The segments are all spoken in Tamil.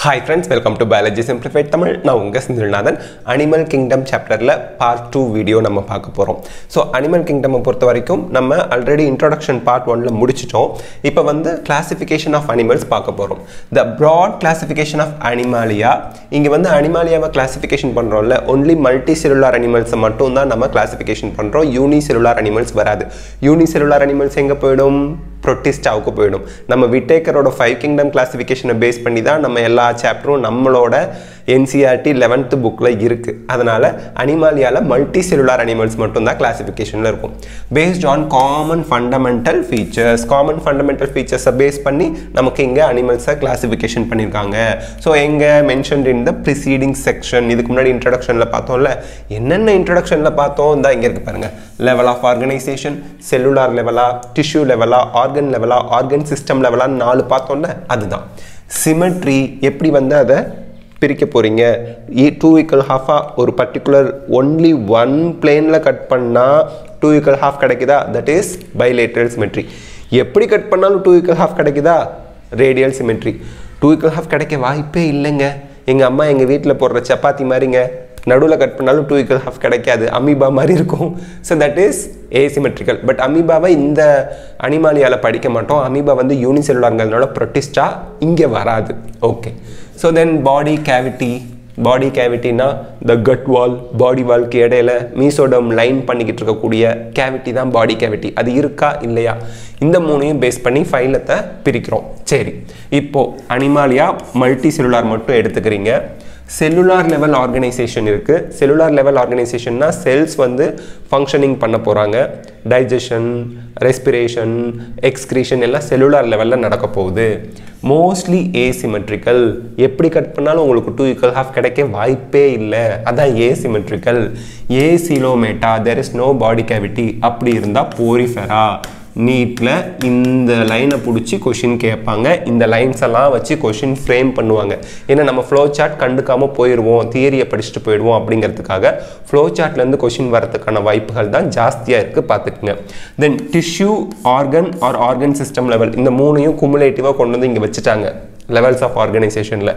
Hi friends welcome to biology simplified Tamil நான் உங்கள் செந்தில்நாதன் அனிமல் கிங்டம் சாப்டரில் பார்ட் டூ வீடியோ நம்ம பார்க்க போகிறோம் ஸோ அனிமல் கிங்டமை பொறுத்த வரைக்கும் நம்ம ஆல்ரெடி இன்ட்ரோடக்ஷன் பார்ட் ஒன்ல முடிச்சிட்டோம் இப்போ வந்து கிளாசிஃபிகேஷன் ஆஃப் அனிமல்ஸ் பார்க்க போகிறோம் the broad classification of Animalia இங்கே வந்து அனிமாலியாவை கிளாசிஃபிகேஷன் பண்ணுறோம்ல ஒன்லி மல்டி செல்லுலார் அனிமல்ஸை மட்டும் தான் நம்ம கிளாசிஃபிகேஷன் பண்ணுறோம் யூனி செல்லுலார் அனிமல்ஸ் வராது யூனி செல்லுலார் அனிமல்ஸ் எங்கே போயிடும் ப்ரொட்டிஸ்டாவுக்கு போயிடும் நம்ம விட்டேக்கரோட ஃபைவ் கிங்டம் கிளாசிஃபிகேஷனை பேஸ் பண்ணி தான் நம்ம எல்லா சாப்டரும் நம்மளோட என்சிஆர்டி லெவன்த்து புக்கில் இருக்குது அதனால் அனிமாலியாவில் மல்டி செல்லுலார் அனிமல்ஸ் மட்டும்தான் கிளாசிஃபிகேஷனில் இருக்கும் based on common fundamental features common fundamental ஃபீச்சர்ஸை பேஸ் பண்ணி நமக்கு இங்கே அனிமல்ஸை கிளாசிஃபிகேஷன் பண்ணியிருக்காங்க ஸோ எங்கே mentioned in the preceding section இதுக்கு முன்னாடி இன்ட்ரடக்ஷனில் பார்த்தோம்ல என்னென்ன இன்ட்ரடக்ஷனில் பார்த்தோம் இந்த இங்கே இருக்கு பாருங்கள் லெவல் ஆஃப் ஆர்கனைசேஷன் செல்லுலார் லெவலா டிஷ்யூ லெவலா ஆர்கன் லெவலா ஆர்கன் சிஸ்டம் லெவலா நாலு பார்த்தோம்ல அதுதான் சிமெட்ரி எப்படி வந்து அதை பிரிக்க போகிறீங்க டூ ஈக்குவல் ஹாஃபாக ஒரு பர்டிகுலர் ஒன்லி ஒன் பிளேனில் கட் பண்ணால் டூ ஈக்குவல் ஹாஃப் கிடைக்குதா தட் இஸ் பைலேட்ரல் சிமெட்ரி எப்படி கட் பண்ணாலும் டூ ஈக்குவல் ஹாஃப் கிடைக்குதா radial symmetry two equal half கிடைக்க வாய்ப்பே இல்லைங்க எங்கள் அம்மா எங்கள் வீட்டில் போடுற சப்பாத்தி மாதிரிங்க நடுவில் கட் பண்ணாலும் டூ ஈக்குவல் ஹாஃப் கிடைக்காது அமீபா மாதிரி இருக்கும் so that is asymmetrical but அமீபாவை இந்த அனிமாலியாவில் படிக்க மாட்டோம் அமீபா வந்து யூனிசெல்லுலாருங்கிறதுனால ப்ரொட்டிஸ்டா இங்கே வராது okay so then body cavity body கேவிட்டினா த கட் வால் பாடி வால்க்கு இடையில மீசோடம் லைன் பண்ணிக்கிட்டு இருக்கக்கூடிய கேவிட்டி தான் பாடி கேவிட்டி அது இருக்கா இல்லையா இந்த மூணையும் பேஸ் பண்ணி ஃபைலத்தை பிரிக்கிறோம் சரி இப்போது அனிமாலியா மல்டி செல்லுலார் மட்டும் எடுத்துக்கிறீங்க செல்லுலார் லெவல் ஆர்கனைசேஷன் இருக்குது செல்லுலார் லெவல் ஆர்கனைசேஷன்னா செல்ஸ் வந்து ஃபங்க்ஷனிங் பண்ண போகிறாங்க டைஜஷன் ரெஸ்பிரேஷன் எக்ஸ்கிரீஷன் எல்லாம் செல்லுலார் லெவலில் நடக்க போகுது மோஸ்ட்லி ஏசிமெட்ரிக்கல் எப்படி கட் பண்ணாலும் உங்களுக்கு டூ ஈக்குவல் ஹாஃப் கிடைக்க வாய்ப்பே இல்லை அதான் asymmetrical Acoelomata there is no body cavity அப்படி இருந்தால் போரிஃபெரா நீட்டில் இந்த லைனை பிடிச்சி கொஷின் கேட்பாங்க இந்த லைன்ஸ் எல்லாம் வச்சு கொஷின் ஃப்ரேம் பண்ணுவாங்க ஏன்னா நம்ம ஃப்ளோ சார்ட் கண்டுக்காமல் போயிடுவோம் தியரியை படிச்சுட்டு போயிடுவோம் அப்படிங்கிறதுக்காக ஃப்ளோ சார்ட்லேருந்து கொஷின் வரதுக்கான வாய்ப்புகள் தான் ஜாஸ்தியாக இருக்குது பார்த்துக்குங்க then tissue organ or organ system level இந்த மூணையும் குமுலேட்டிவாக கொண்டு வந்து இங்கே வச்சுட்டாங்க லெவல்ஸ் ஆஃப் ஆர்கனைசேஷனில்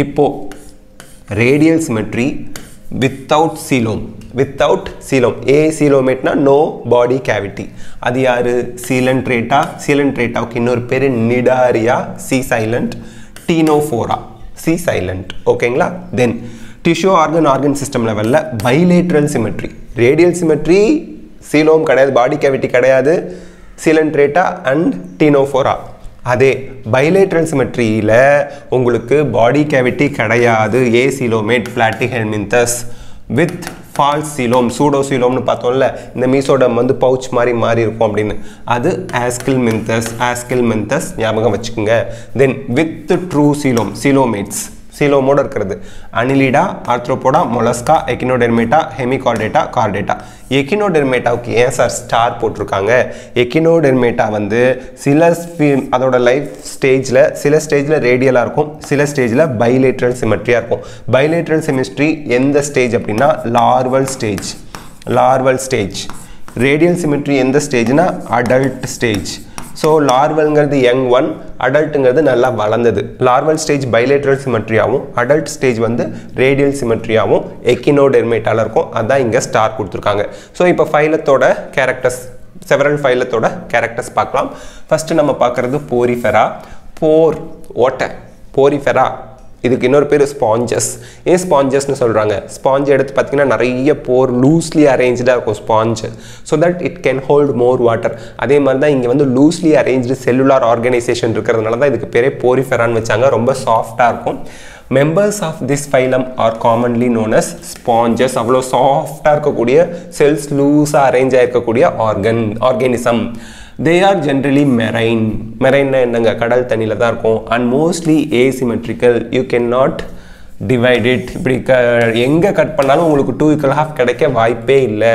இப்போது radial symmetry without coelom without coelom ஏ சீலோமேட்னா நோ பாடி கேவிட்டி அது யார் சீலன்ட்ரேட்டா சீலன்ட்ரேட்டாவுக்கு இன்னொரு பேர் Cnidaria C silent Ctenophora C silent ஓகேங்களா then tissue organ organ system லெவலில் bilateral symmetry radial symmetry coelom கிடையாது பாடி கேவிட்டி கிடையாது சீலன்ட்ரேட்டா அண்ட் டீனோஃபோரா அதே பைலேட்ரல் சிமெட்ரியில் உங்களுக்கு பாடி கேவிட்டி கிடையாது acoelomate Platyhelminthes with false coelom pseudo சீலோம்னு பார்த்தோம்ல இந்த மீசோடம் வந்து பவுச் மாதிரி மாறி இருக்கும் அப்படின்னு அது ஆஸ்கில் மென்தஸ் ஆஸ்கில் மென்தஸ் ஞாபகம் வச்சுக்கோங்க then with true coelom coelomates சீலோமோட இருக்கிறது Annelida Arthropoda Mollusca Echinodermata Hemichordata Chordata எக்கினோடெர்மேட்டாவுக்கு ஏன் சார் ஸ்டார் போட்டிருக்காங்க எக்கினோடெர்மேட்டா வந்து சில அதோட லைஃப் ஸ்டேஜில் சில ஸ்டேஜில் ரேடியலாக இருக்கும் சில ஸ்டேஜில் பைலேட்ரல் சிமெட்ரியாக இருக்கும் பைலேட்ரல் சிமெட்ரி எந்த ஸ்டேஜ் அப்படின்னா larval stage larval stage radial symmetry எந்த ஸ்டேஜ்னா அடல்ட் ஸ்டேஜ் ஸோ லார்வல்ங்கிறது யங் ஒன் அடல்ட்டுங்கிறது நல்லா வளர்ந்தது லார்வல் ஸ்டேஜ் பைலேட்ரல் சிமெட்ரியாகவும் அடல்ட் ஸ்டேஜ் வந்து ரேடியல் சிமெட்ரியாகவும் எக்கினோடெர்மேட்டால இருக்கும் அதான் இங்கே ஸ்டார் கொடுத்துருக்காங்க ஸோ இப்போ ஃபைலத்தோட கேரக்டர்ஸ் செவரல் ஃபைலத்தோட கேரக்டர்ஸ் பார்க்கலாம் ஃபஸ்ட்டு நம்ம பார்க்குறது போரிஃபெரா போர் ஓட்டை போரிஃபெரா இதுக்கு இன்னொரு பேர் ஸ்பாஞ்சஸ் ஏன் ஸ்பாஞ்சஸ்னு சொல்கிறாங்க ஸ்பாஞ்ச் எடுத்து பார்த்தீங்கன்னா நிறைய போர் லூஸ்லி அரேஞ்சாக இருக்கும் sponge so that it can hold more water அதே மாதிரி தான் இங்கே வந்து லூஸ்லி அரேஞ்சு செல்லுலார் ஆர்கனைசேஷன் இருக்கிறதுனால தான் இதுக்கு பேரே போரிஃபெரான்னு வச்சாங்க ரொம்ப சாஃப்டாக இருக்கும் members of this phylum are commonly known as sponges அவ்வளோ சாஃப்டாக இருக்கக்கூடிய செல்ஸ் லூஸாக அரேஞ்ச் ஆகிருக்கக்கூடிய organ organism they are generally marine மெரைன்னா என்னங்க கடல் தண்ணியில் தான் இருக்கும் and mostly asymmetrical you can not divided இப்படி க எங்கே கட் பண்ணாலும் உங்களுக்கு டூ ஈக்குவல் ஹாஃப் கிடைக்க வாய்ப்பே இல்லை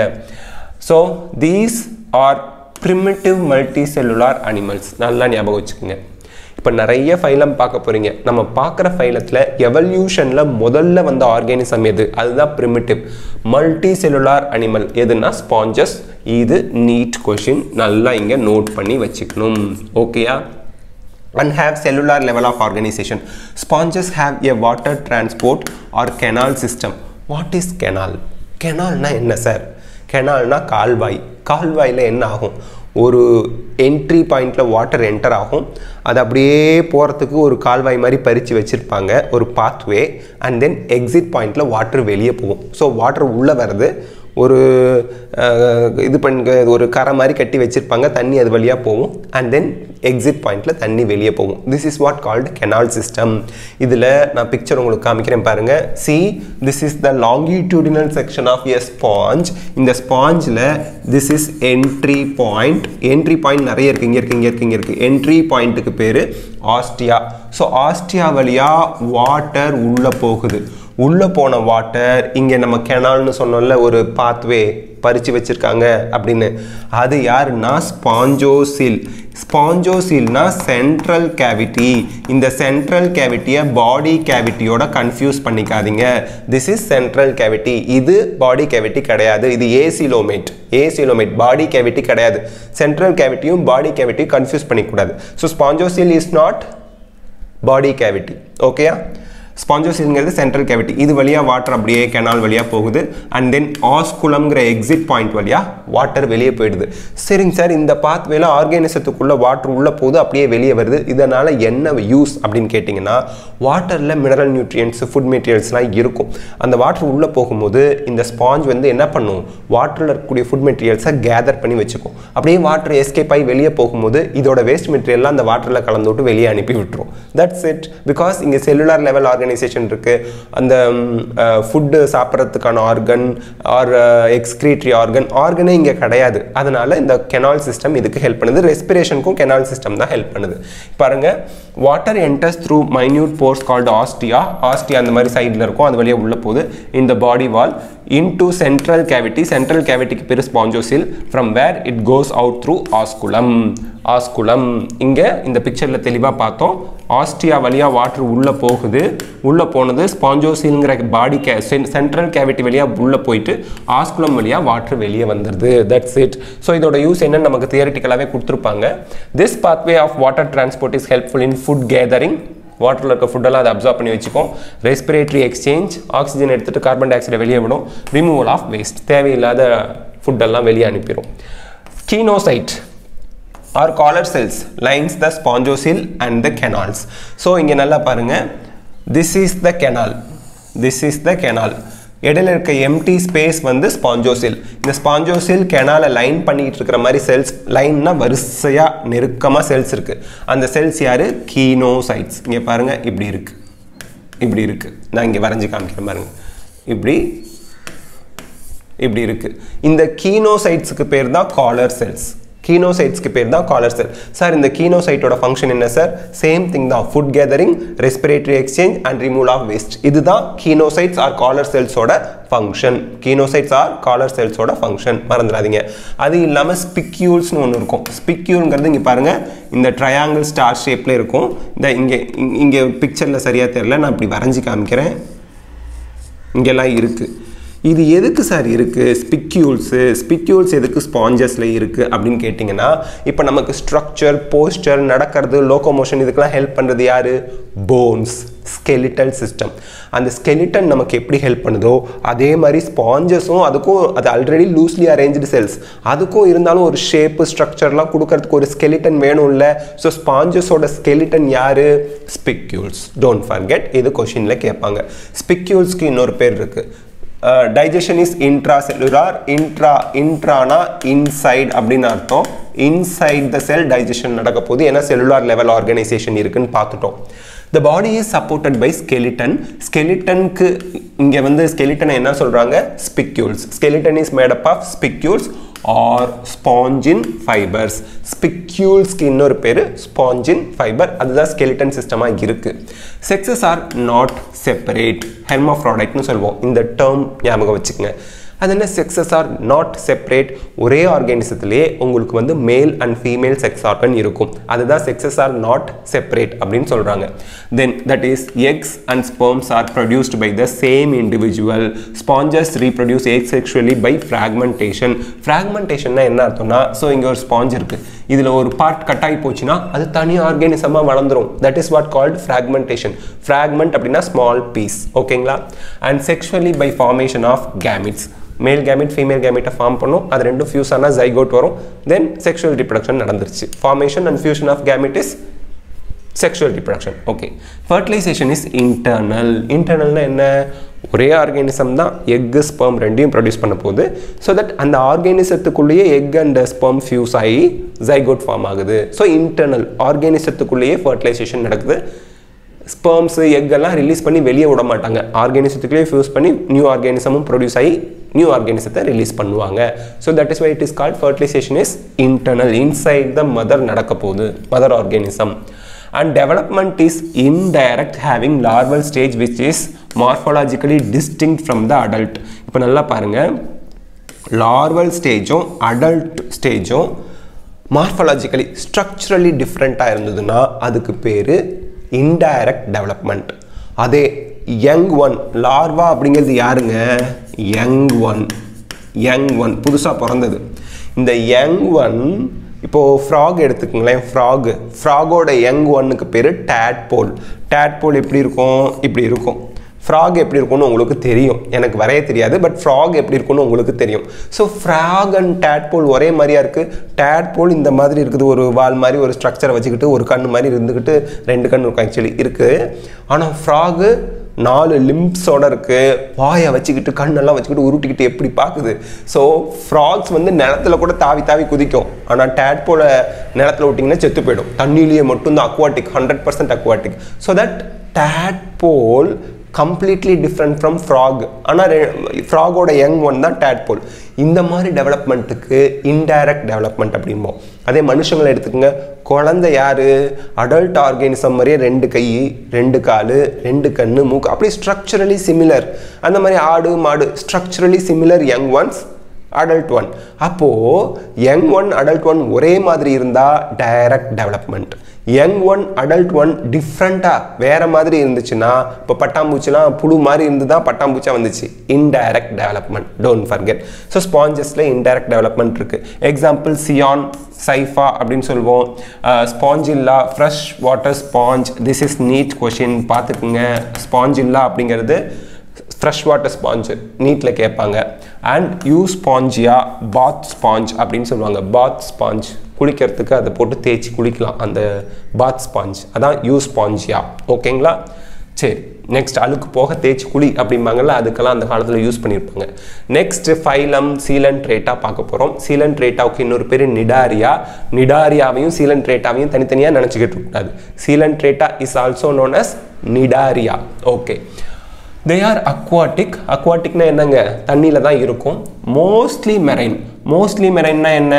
so these are primitive multicellular animals நல்லா ஞாபகம் வச்சுக்கோங்க இப்போ நிறைய ஃபைலம் பார்க்க போகிறீங்க நம்ம பார்க்குற ஃபைலத்தில் எவல்யூஷனில் முதல்ல வந்த ஆர்கானிசம் எது அதுதான் ப்ரிமிட்டிவ் மல்டி செல்லுலார் அனிமல் எதுனா ஸ்பாஞ்சஸ் இது நீட் கொஷின் நல்லா இங்கே நோட் பண்ணி வச்சுக்கணும் ஓகேயா and have cellular level of organization. Sponges have a water transport or canal system. What is canal? கெனால்னா என்ன சார் கெனால்னா கால்வாய் கால்வாயில் என்ன ஆகும் ஒரு என்ட்ரி பாயிண்டில் வாட்டர் என்டர் ஆகும் அது அப்படியே போகிறதுக்கு ஒரு கால்வாய் மாதிரி பறித்து வச்சுருப்பாங்க ஒரு பாத்வே அண்ட் தென் எக்ஸிட் பாயிண்டில் வாட்டர் வெளியே போகும் ஸோ வாட்டர் உள்ளே வருது ஒரு அஹ், இது பண்ண ஒரு கரை மாதிரி கட்டி வச்சுருப்பாங்க தண்ணி அது வழியாக போகும் அண்ட் தென் எக்ஸிட் பாயிண்டில் தண்ணி வெளியே போகும் this is what called canal system இதில் நான் பிக்சர் உங்களுக்கு காமிக்கிறேன் பாருங்கள் see this is the longitudinal section of a sponge இந்த ஸ்பாஞ்சில் this is entry point entry point நிறைய இருக்குது இங்கே இருக்குது இங்கே இருக்குது இங்கே இருக்குது என்ட்ரி பாயிண்ட்டுக்கு பேர் ஆஸ்டியா ஸோ ஆஸ்டியா வழியாக வாட்டர் உள்ளே போகுது உள்ளே போன வாட்டர் இங்கே நம்ம கெனால்னு சொன்னோம்ல ஒரு பாத்வே பறித்து வச்சுருக்காங்க அப்படின்னு அது யாருன்னா ஸ்பாஞ்சோசில் ஸ்பாஞ்சோசில்னா சென்ட்ரல் கேவிட்டி இந்த சென்ட்ரல் கேவிட்டியை பாடி கேவிட்டியோட கன்ஃபியூஸ் பண்ணிக்காதீங்க திஸ் இஸ் சென்ட்ரல் கேவிட்டி இது பாடி கேவிட்டி கிடையாது இது ஏசிலோமேட் ஏசிலோமேட் பாடி கேவிட்டி கிடையாது சென்ட்ரல் கேவிட்டியும் பாடி கேவிட்டியும் கன்ஃபியூஸ் பண்ணிக்கூடாது so spongocoel is not body cavity ஓகேயா ஸ்பாஞ்சோசில்ங்கிறது சென்ட்ரல் கேவிட்டி இது வழியாக வாட்டர் அப்படியே கெனால் வழியாக போகுது அண்ட் தென் ஆஸ்குலம்ங்கிற எக்ஸிட் பாயிண்ட் வழியாக வாட்டர் வெளியே போயிடுது சரிங்க சார் இந்த பாத்வேல ஆர்கானிசத்துக்குள்ளே வாட்டர் உள்ளே போகுது அப்படியே வெளியே வருது இதனால் என்ன யூஸ் அப்படின்னு கேட்டிங்கன்னா வாட்டரில் மினரல் நியூட்ரியன்ஸ் ஃபுட் மெட்டீரியல்ஸ்லாம் இருக்கும் அந்த வாட்டர் உள்ளே போகும்போது இந்த ஸ்பாஞ்ச் வந்து என்ன பண்ணும் வாட்டரில் இருக்கக்கூடிய ஃபுட் மெட்டீரியல்ஸை கேதர் பண்ணி வச்சுக்கும் அப்படியே வாட்டர் எஸ்கேப் ஆகி வெளியே போகும்போது இதோட வேஸ்ட் மெட்டீரியல்லாம் அந்த வாட்டரில் கலந்து விட்டு வெளியே அனுப்பி விட்டுரும் தட்ஸ் இட் பிகாஸ் இங்கே செல்லுலார் லெவல் ஆர்கனைசேஷன் இருக்குது அந்த ஃபுட்டு சாப்பிட்றதுக்கான ஆர்கன் ஆர் எக்ஸ்கிரீட்ரி ஆர்கன் ஆர்கனே இங்கே கிடையாது அதனால இந்த கெனால் சிஸ்டம் இதுக்கு ஹெல்ப் பண்ணுது ரெஸ்பிரேஷனுக்கும் கெனால் சிஸ்டம் தான் ஹெல்ப் பண்ணுது பாருங்க water enters through minute pores called ostia ostia அந்த மாதிரி சைடில் இருக்கும் அது வழியாக உள்ள போகுது இந்த body wall into central cavity central கேவிட்டிக்கு பேர் spongocoel from where it goes out through osculum osculum இங்கே இந்த பிக்சரில் தெளிவாக பார்த்தோம் ஆஸ்டியா வழியாக வாட்டர் உள்ளே போகுது உள்ளே போனது ஸ்பாஞ்சோசில்ங்கிற பாடி கே சென்ட்ரல் கேவிட்டி வழியாக உள்ளே போயிட்டு ஆஸ்குலம் வழியாக வாட்டர் வெளியே வந்துடுது தட்ஸ் இட் ஸோ இதோட யூஸ் என்னன்னு நமக்கு தியரிட்டிக்கலாகவே கொடுத்துருப்பாங்க this pathway of water transport is helpful in food gathering வாட்டரில் இருக்க ஃபுட்டெல்லாம் அதை அப்சர்வ் பண்ணி வச்சுக்கும் ரெஸ்பிரேட்டரி எக்ஸ்சேஞ்ச் ஆக்சிஜன் எடுத்துகிட்டு கார்பன் டை ஆக்சைடை வெளியே விடும் ரிமூவல் ஆஃப் வேஸ்ட் தேவையில்லாத ஃபுட்டெல்லாம் வெளியே அனுப்பிடும் choanocyte or collar cells lines the spongocoel and the canals so இங்கே நல்லா பாருங்கள் this is the canal this is the canal இடையில இருக்க எம்டி ஸ்பேஸ் வந்து ஸ்பாஞ்சோசில் இந்த ஸ்பாஞ்சோசில் கெனாலை லைன் பண்ணிட்டு இருக்கிற மாதிரி செல்ஸ் லைன்னா வரிசையாக நெருக்கமாக செல்ஸ் இருக்குது அந்த செல்ஸ் யார் கீனோசைட்ஸ் இங்கே பாருங்கள் இப்படி இருக்குது இப்படி இருக்குது நான் இங்கே வரைஞ்சி காமிக்கிறேன் பாருங்கள் இப்படி இப்படி இருக்கு இந்த கீனோசைட்ஸுக்கு பேர் தான் காலர் செல்ஸ் கீனோசைட்ஸ்க்கு பேர் தான் காலர் செல் சார் இந்த கீனோசைட்டோட ஃபங்க்ஷன் என்ன சார் சேம் திங் தான் food gathering respiratory exchange and removal of waste இதுதான் கீனோசைட்ஸ் ஆர் காலர் செல்ஸோட ஃபங்க்ஷன் கீனோசைட்ஸ் ஆர் காலர் செல்ஸோட ஃபங்க்ஷன் மறந்துடாதீங்க அது இல்லாமல் ஸ்பிக்யூல்ஸ்னு ஒன்று இருக்கும் ஸ்பிக்யூல்ங்கிறது இங்கே பாருங்கள் இந்த ட்ரையாங்கிள் ஸ்டார் ஷேப்பில் இருக்கும் இந்த இங்கே இங்கே பிக்சரில் சரியாக தெரியல நான் இப்படி வரைஞ்சி காமிக்கிறேன் இங்கெல்லாம் இருக்குது இது எதுக்கு சார் இருக்குது ஸ்பிக்யூல்ஸு ஸ்பிக்யூல்ஸ் எதுக்கு ஸ்பாஞ்சஸில் இருக்குது அப்படின்னு கேட்டிங்கன்னா இப்போ நமக்கு ஸ்ட்ரக்சர் போஸ்டர் நடக்கிறது லோகோமோஷன் இதுக்கெல்லாம் ஹெல்ப் பண்ணுறது யார் போன்ஸ் ஸ்கெலிட்டல் சிஸ்டம் அந்த ஸ்கெலிட்டன் நமக்கு எப்படி ஹெல்ப் பண்ணுதோ அதே மாதிரி ஸ்பாஞ்சஸும் அதுக்கும் அது ஆல்ரெடி லூஸ்லி அரேஞ்சு செல்ஸ் அதுக்கும் இருந்தாலும் ஒரு ஷேப்பு ஸ்ட்ரக்சர்லாம் கொடுக்கறதுக்கு ஒரு ஸ்கெலிட்டன் வேணும்ல ஸோ ஸ்பாஞ்சஸோட ஸ்கெலிட்டன் யார் ஸ்பிக்யூல்ஸ் டோன்ட் ஃபர்கெட் இது கொஷினில் கேட்பாங்க ஸ்பிக்யூல்ஸ்க்கு இன்னொரு பேர் இருக்குது digestion is intracellular intra இன்ட்ரானா இன்சைட் அப்படின்னு அர்த்தம் இன்சைட் த செல் டைஜஷன் நடக்க போகுது ஏன்னா செல்லுலார் லெவல் ஆர்கனைசேஷன் இருக்குன்னு பார்த்துட்டோம் the body is supported by skeleton ஸ்கெலிட்டனுக்கு இங்கே வந்து ஸ்கெலிட்டனை என்ன சொல்கிறாங்க spicules skeleton is made up of spicules or spongin fibres ஸ்பிக்யூல்ஸ்க்கு இன்னொரு பேர் ஸ்பாஞ்சின் ஃபைபர் அதுதான் ஸ்கெலிட்டன் சிஸ்டமாக இருக்குது செக்ஸஸ் ஆர் நாட் செப்பரேட் ஹெர்மோஃப்ராடைட்னு சொல்லுவோம் இந்த டேர்ம் ஞாபகம் வச்சுக்கோங்க அது என்ன செக்ஸஸ் ஆர் நாட் செப்பரேட் ஒரே ஆர்கானிசத்துலேயே உங்களுக்கு வந்து மேல் அண்ட் ஃபீமேல் செக்ஸ் ஆர்கன் இருக்கும் அதுதான் செக்ஸஸ் ஆர் நாட் செப்பரேட் அப்படின்னு சொல்கிறாங்க then that is eggs and sperms are produced by the same individual sponges reproduce asexually by fragmentation ஃப்ராக்மெண்டேஷன்னா என்ன அர்த்தம்னா ஸோ இங்கே ஒரு ஸ்பாஞ்ச் இருக்குது இதில் ஒரு பார்ட் கட் ஆகி போச்சுன்னா அது தனி ஆர்கானிசமாக வளர்ந்துரும் that is what called fragmentation fragment அப்படின்னா ஸ்மால் பீஸ் ஓகேங்களா and sexually by formation of gametes male gamete female கேமிட்டை ஃபார்ம் பண்ணும் அது ரெண்டும் ஃபியூஸ் ஆனால் ஜைகோட் வரும் தென் செக்ஷுவல் ரிப்ரடக்ஷன் நடந்துருச்சு formation and fusion of gamete is sexual reproduction okay fertilisation is internal இன்டர்னல்னா என்ன ஒரே ஆர்கானிசம் தான் எக்கு ஸ்பெர்ம் ரெண்டையும் ப்ரொடியூஸ் பண்ண போகுது ஸோ தட் அந்த ஆர்கானிசத்துக்குள்ளேயே எக் அண்ட் ஸ்பெர்ம் ஃபியூஸ் ஆகி ஜைகோட் ஃபார்ம் ஆகுது ஸோ இன்டர்னல் ஆர்கானிசத்துக்குள்ளேயே ஃபர்டிலைசேஷன் நடக்குது ஸ்பெர்ம்ஸு எக்கெல்லாம் ரிலீஸ் பண்ணி வெளியே விட மாட்டாங்க ஆர்கானிசத்துக்குள்ளேயே ஃபியூஸ் பண்ணி நியூ ஆர்கானிசமும் ப்ரொடியூஸ் ஆகி நியூ ஆர்கானிசத்தை ரிலீஸ் பண்ணுவாங்க so that is why it is called fertilisation is internal inside the mother நடக்க போகுது mother organism and development is indirect having larval stage which is morphologically distinct from the adult இப்போ நல்லா பாருங்க லார்வல் ஸ்டேஜும் அடல்ட் ஸ்டேஜும் மார்ஃபலாஜிக்கலி ஸ்ட்ரக்சரலி டிஃப்ரெண்ட்டாக இருந்ததுன்னா அதுக்கு பேர் இன்டைரக்ட் டெவலப்மெண்ட் அதே யங் ஒன் லார்வா அப்படிங்கிறது யாருங்க யங் ஒன் யங் ஒன் புதுசாக பிறந்தது இந்த யங் ஒன் இப்போது ஃப்ராக் எடுத்துக்கோங்களேன் ஃப்ராகு ஃப்ராகோட யங் ஒன்னுக்கு பேர் டேட்போல் டேட்போல் எப்படி இருக்கும் இப்படி இருக்கும் ஃப்ராக் எப்படி இருக்கும்னு உங்களுக்கு தெரியும் எனக்கு வரைய தெரியாது பட் ஃப்ராக் எப்படி இருக்கும்னு உங்களுக்கு தெரியும் ஸோ ஃப்ராக் அண்ட் டேட்போல் ஒரே மாதிரியா இருக்குது டேட்போல் இந்த மாதிரி இருக்குது ஒரு வால் மாதிரி ஒரு ஸ்ட்ரக்சரை வச்சுக்கிட்டு ஒரு கண் மாதிரி இருந்துக்கிட்டு ரெண்டு கண் இருக்கும் ஆக்சுவலி இருக்குது ஆனால் ஃப்ராகு நாலு லிம்ப்ஸோட இருக்கு வாயை வச்சுக்கிட்டு கண்ணெல்லாம் வச்சுக்கிட்டு உருட்டிக்கிட்டு எப்படி பார்க்குது ஸோ ஃப்ராக்ஸ் வந்து நிலத்துல கூட தாவி தாவி குதிக்கும் ஆனால் டேட்போல நிலத்துல விட்டிங்கன்னா செத்து போயிடும் தண்ணியிலேயே மட்டும்தான் aquatic hundred percent aquatic so that tadpole completely different from frog ஆனால் ஃப்ராகோட யங் ஒன் தான் டேட்போல் இந்த மாதிரி டெவலப்மெண்ட்டுக்கு இன்டைரக்ட் டெவலப்மெண்ட் அப்படிம்போம் அதே மனுஷங்களை எடுத்துக்கோங்க குழந்தை யார் அடல்ட் ஆர்கானிசம் மாதிரியே ரெண்டு கை ரெண்டு கால் ரெண்டு கண்ணு மூக்கு அப்படி ஸ்ட்ரக்சரலி சிமிலர் அந்த மாதிரி ஆடு மாடு structurally similar young ones adult one அப்போது யங் ஒன் அடல்ட் ஒன் ஒரே மாதிரி இருந்தால் direct development young one adult one டிஃப்ரெண்ட்டாக வேறு மாதிரி இருந்துச்சுன்னா இப்போ பட்டாம்பூச்சிலாம் புழு மாதிரி இருந்து தான் பட்டாம்பூச்சா வந்துச்சு indirect development don't forget so ஸ்பாஞ்சஸில் இன்டைரக்ட் டெவலப்மெண்ட் இருக்குது எக்ஸாம்பிள் சியான் சைஃபா அப்படின்னு சொல்லுவோம் Spongilla fresh water sponge this is NEET question பார்த்துக்குங்க ஸ்பாஞ்சில்லா அப்படிங்கிறது ஃப்ரெஷ் வாட்டர் ஸ்பாஞ்சு நீட்டில் கேட்பாங்க and Euspongia bath sponge அப்படின்னு சொல்லுவாங்க பாத் ஸ்பாஞ்ச் குளிக்கிறதுக்கு அதை போட்டு தேய்ச்சி குளிக்கலாம் அந்த பாத் ஸ்பாஞ்ச் அதான் யூ ஸ்பாஞ்சியா ஓகேங்களா சரி நெக்ஸ்ட் அழுக்கு போக தேய்ச்சி குழி அப்படிம்பாங்கல்ல அதுக்கெல்லாம் அந்த காலத்தில் யூஸ் பண்ணியிருப்பாங்க நெக்ஸ்ட் ஃபைலம் சீலன் ட்ரேட்டா பார்க்க போகிறோம் சீலன் ட்ரேட்டாவுக்கு இன்னொரு பேர் நிடாரியா நிடாரியாவையும் சீலன் ட்ரேட்டாவையும் தனித்தனியாக நினச்சிக்கிட்டு கூடாது Coelenterata is also known as Cnidaria okay they are aquatic அக்வாட்டிக்னா என்னங்க தண்ணியில் தான் இருக்கும் மோஸ்ட்லி மெரைன் மோஸ்ட்லி மெரைன்னா என்ன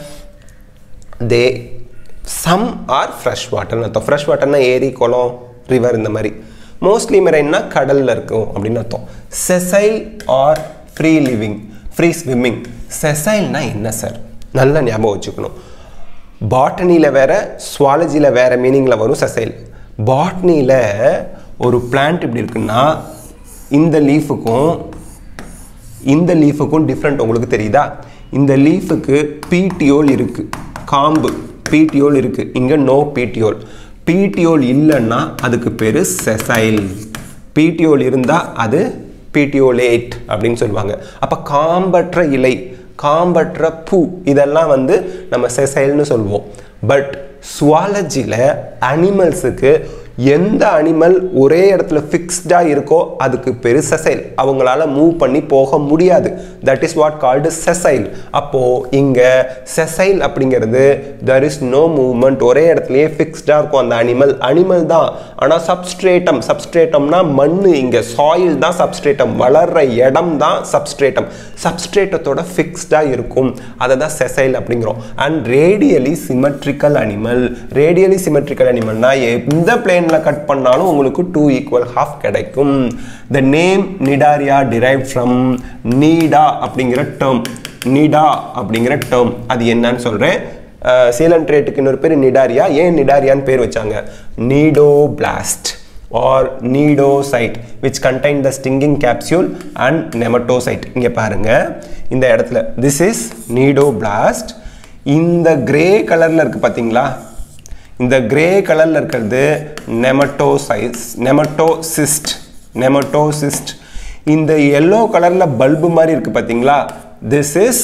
தே சம் ஆர் ஃப்ரெஷ் வாட்டர்னு அர்த்தம் ஃப்ரெஷ் வாட்டர்னா ஏரி குளம் ரிவர் இந்த மாதிரி மோஸ்ட்லி மெரைன்னா கடலில் இருக்கும் அப்படின்னு அர்த்தம் sessile or free living free swimming செசைல்னா என்ன சார் நல்லா ஞாபகம் வச்சுக்கணும் பாட்டனியில் வேற சுவாலஜியில் வேற மீனிங்கில் வரும் செசைல் பாட்னியில் ஒரு பிளான்ட் இப்படி இருக்குன்னா இந்த லீஃபுக்கும் இந்த லீஃபுக்கும் டிஃப்ரெண்ட் உங்களுக்கு தெரியுதா இந்த லீஃபுக்கு பீட்டியோல் இருக்குது காம்பு பீட்டியோல் இருக்குது இங்கே நோ பீட்டியோல் பீட்டியோல் இல்லைன்னா அதுக்கு பேர் செசைல் பீட்டியோல் இருந்தால் அது பீட்டியோலேட் அப்படின்னு சொல்லுவாங்க அப்போ காம்பற்ற இலை காம்பற்ற பூ இதெல்லாம் வந்து நம்ம செசைல்னு சொல்லுவோம் பட் சுவாலஜியில் அனிமல்ஸுக்கு எந்த அனிமல் ஒரே இடத்துல ஃபிக்ஸ்டாக இருக்கோ அதுக்கு பேர் செசைல் அவங்களால மூவ் பண்ணி போக முடியாது that is what called sessile அப்போது இங்கே செசைல் அப்படிங்கிறது தெர் இஸ் நோ மூவ்மெண்ட் ஒரே இடத்துலையே ஃபிக்ஸ்டாக இருக்கும் அந்த அனிமல் அனிமல் தான் ஆனால் சப்ஸ்ட்ரேட்டம் சப்ஸ்ட்ரேட்டம்னா மண் இங்கே சாயில் தான் சப்ஸ்ட்ரேட்டம் வளர்ற இடம் தான் சப்ஸ்ட்ரேட்டம் சப்ஸ்ட்ரேட்டத்தோட ஃபிக்ஸ்டாக இருக்கும் அதை தான் செசைல் அப்படிங்கிறோம் and radially symmetrical animal radially symmetrical அனிமல்னா எந்த பிளேனில் கட் பண்ணாலும் உங்களுக்கு டூ ஈக்குவல் ஹாஃப் கிடைக்கும் the name Cnidaria derive from cnida அப்படிங்கிற டேர்ம் நீடா அப்படிங்கிற டேர்ம் அது என்னன்னு சொல்கிறேன் சீலன் ட்ரேட்டுக்கு இன்னொரு பேர் நிடாரியா ஏன் நிடாரியான்னு பேர் வச்சாங்க cnidoblast or nidocyte which contain the stinging capsule and nematocyte இங்க பாருங்க இந்த இடத்துல this is nidoblast இந்த கிரே கலரில் இருக்குது பார்த்தீங்களா இந்த கிரே கலரில் இருக்கிறது நெமட்டோசைஸ் நெமட்டோசிஸ்ட் நெமட்டோசிஸ்ட் இந்த எல்லோ கலரில் பல்பு மாதிரி இருக்குது பார்த்தீங்களா திஸ் இஸ்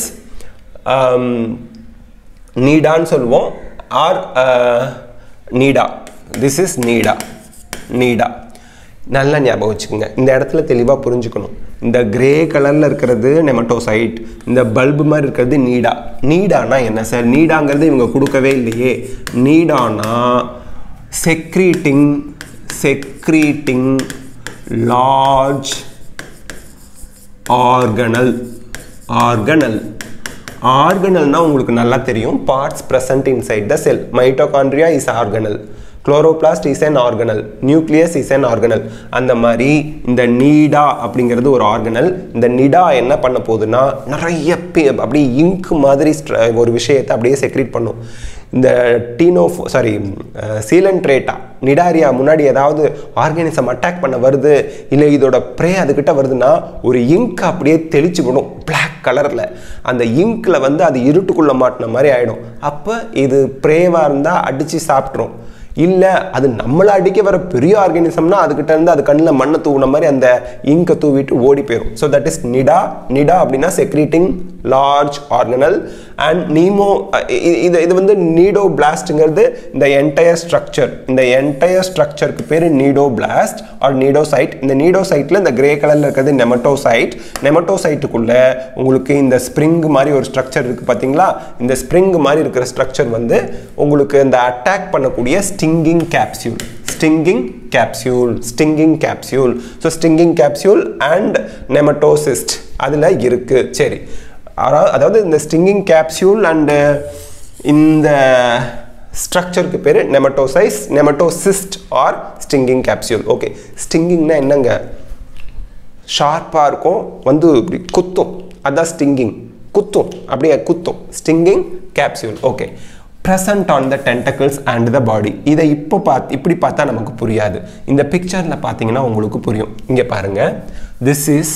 நீடான்னு சொல்லுவோம் or cnida this is cnida cnida நல்லா ஞாபகம் வச்சுக்கோங்க இந்த இடத்துல தெளிவாக புரிஞ்சுக்கணும் இந்த கிரே கலரில் இருக்கிறது நெமட்டோசைட் இந்த பல்பு மாதிரி இருக்கிறது நீடா நீடானா என்ன சார் நீடாங்கிறது இவங்க கொடுக்கவே இல்லையே நீடானா secreting secreting large organelle organelle ஆர்கனல்னா உங்களுக்கு நல்லா தெரியும் parts present inside the cell mitochondria is organelle chloroplast is an organelle nucleus is an organelle அந்த மாதிரி இந்த நீடா அப்படிங்கிறது ஒரு ஆர்கனல் இந்த நிடா என்ன பண்ண போகுதுன்னா நிறைய பே- அப்படியே இங்க் மாதிரி ஸ்ட்ர- ஒரு விஷயத்தை அப்படியே செக்ரேட் பண்ணும் இந்த டீனோ சாரி சீலன்ட்ரேட்டா நிடாரியா முன்னாடி ஏதாவது ஆர்கானிசம் அட்டாக் பண்ண வருது இல்லை இதோட ப்ரே அதுக்கிட்ட வருதுன்னா ஒரு இங்க் அப்படியே தெளிச்சு விடும் பிளாக் கலரில் அந்த இங்க்கில் வந்து அது இருட்டுக்குள்ளே மாட்டின மாதிரி ஆகிடும் அப்போ இது ப்ரேவாக இருந்தால் அடித்து சாப்பிட்ரும் இல்லை அது நம்மளை அடிக்க வர பெரிய ஆர்கானிசம்னா அதுக்கிட்ட இருந்து அது கண்ணில் மண்ணை தூவுன மாதிரி அந்த இங்கை தூவிட்டு ஓடி போயிடும் so that is cnida cnida அப்படின்னா செக்ரீட்டிங் லார்ஜ் ஆர்கனல் அண்ட் நீமோ இது இது வந்து நீடோ பிளாஸ்ட்ங்கிறது இந்த என்டையர் ஸ்ட்ரக்சர் இந்த என்டையர் ஸ்ட்ரக்சருக்கு பேர் நீடோ பிளாஸ்ட் ஆர் நீடோசைட் இந்த நீடோசைட்டில் இந்த கிரே கலரில் இருக்கிறது நெமட்டோசைட் நெமட்டோசைட்டுக்குள்ள உங்களுக்கு இந்த ஸ்ப்ரிங் மாதிரி ஒரு ஸ்ட்ரக்சர் இருக்குது பார்த்தீங்களா இந்த ஸ்ப்ரிங் மாதிரி இருக்கிற ஸ்ட்ரக்சர் வந்து உங்களுக்கு இந்த அட்டாக் பண்ணக்கூடிய stinging capsule stinging capsule stinging capsule so stinging capsule and nematocyst அதில் இருக்குது சரி அதாவது அதாவது இந்த ஸ்டிங்கிங் கேப்சியூல் அண்டு இந்த ஸ்ட்ரக்சருக்கு பேர் nematocyst nematocyst or stinging capsule okay ஸ்டிங்கிங்னா என்னங்க ஷார்ப்பாக இருக்கும் வந்து இப்படி குத்தும் அதான் ஸ்டிங்கிங் குத்தும் அப்படியே குத்தும் stinging capsule okay present on the tentacles and the body இதை இப்போ பார்த்து இப்படி பார்த்தா நமக்கு புரியாது இந்த பிக்சரில் பார்த்தீங்கன்னா உங்களுக்கு புரியும் இங்கே பாருங்க திஸ் இஸ்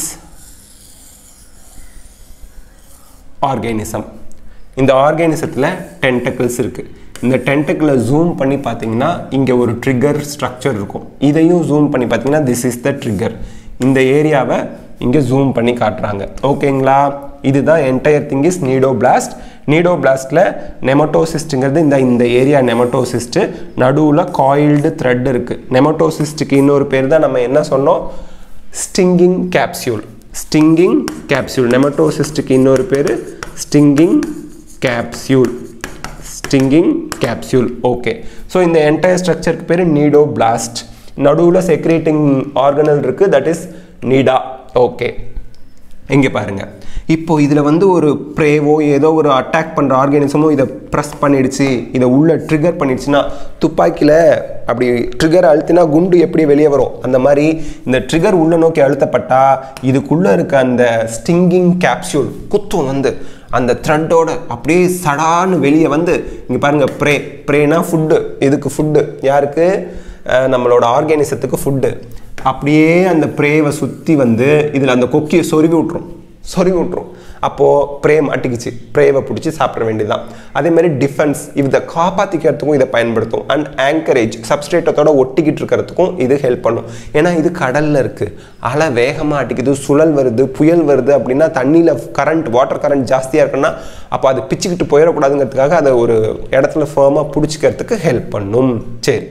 ஆர்கானிசம் இந்த ஆர்கானிசத்தில் டென்டக்கிள்ஸ் இருக்குது இந்த டென்டக்கிளை ஜூம் பண்ணி பார்த்தீங்கன்னா இங்கே ஒரு ட்ரிகர் ஸ்ட்ரக்சர் இருக்கும் இதையும் ஜூம் பண்ணி பார்த்தீங்கன்னா திஸ் இஸ் த ட்ரிகர் இந்த ஏரியாவை இங்கே ஜூம் பண்ணி காட்டுறாங்க ஓகேங்களா இதுதான் entire thing is cnidoblast நீடோ பிளாஸ்டில் நெமட்டோசிஸ்ட்டுங்கிறது இந்த இந்த ஏரியா நெமட்டோசிஸ்ட்டு நடுவில் காயில்டு த்ரெட் இருக்குது நெமட்டோசிஸ்ட்டுக்கு இன்னொரு பேர் தான் நம்ம என்ன சொன்னோம் ஸ்டிங்கிங் கேப்சியூல் ஸ்டிங்கிங் கேப்சியூல் நெமட்டோசிஸ்ட்டுக்கு இன்னொரு பேர் stinging capsule stinging capsule okay so இந்த என்டையர் ஸ்ட்ரக்சருக்கு பேர் நீடோ பிளாஸ்ட் நடுவில் செக்ரேட்டிங் ஆர்கனல் இருக்குது தட் இஸ் நீடா ஓகே இங்கே பாருங்க இப்போ இதில் வந்து ஒரு ப்ரேவோ ஏதோ ஒரு அட்டாக் பண்ணுற ஆர்கானிசமோ இதை ப்ரெஸ் பண்ணிடுச்சு இதை உள்ள ட்ரிகர் பண்ணிடுச்சுன்னா துப்பாக்கியில் அப்படி ட்ரிகர் அழுத்தினா குண்டு எப்படி வெளியே வரும் அந்த மாதிரி இந்த ட்ரிகர் உள்ள நோக்கி அழுத்தப்பட்டா இதுக்குள்ளே இருக்க அந்த ஸ்டிங்கிங் கேப்சியூல் குத்தும் வந்து அந்த த்ரெட்டோட அப்படியே சடான்னு வெளியே வந்து இங்கே பாருங்க ப்ரே ப்ரேனா ஃபுட்டு இதுக்கு ஃபுட்டு யாருக்கு அஹ் நம்மளோட ஆர்கானிசத்துக்கு ஃபுட்டு அப்படியே அந்த ப்ரேவை சுற்றி வந்து இதில் அந்த கொக்கியை சொருவி விட்ரும் சொருவி விட்ரும் அப்போது ப்ரே மாட்டிக்கிச்சு ப்ரேவை பிடிச்சி சாப்பிட வேண்டியதுதான் அதே மாதிரி டிஃபென்ஸ் இதை காப்பாற்றிக்கிறதுக்கும் இதை பயன்படுத்தும் அண்ட் ஆங்கரேஜ் சப்ஸ்ட்ரேட்டத்தோட ஒட்டிக்கிட்டு இருக்கிறதுக்கும் இது ஹெல்ப் பண்ணும் ஏன்னா இது கடலில் இருக்குது அலை வேகமாக அடிக்குது சுழல் வருது புயல் வருது அப்படின்னா தண்ணியில் கரண்ட் வாட்டர் கரண்ட் ஜாஸ்தியாக இருக்குன்னா அப்போ அது பிச்சுக்கிட்டு போயிடக்கூடாதுங்கிறதுக்காக அதை ஒரு இடத்துல ஃபேமாக பிடிச்சிக்கிறதுக்கு ஹெல்ப் பண்ணும் சரி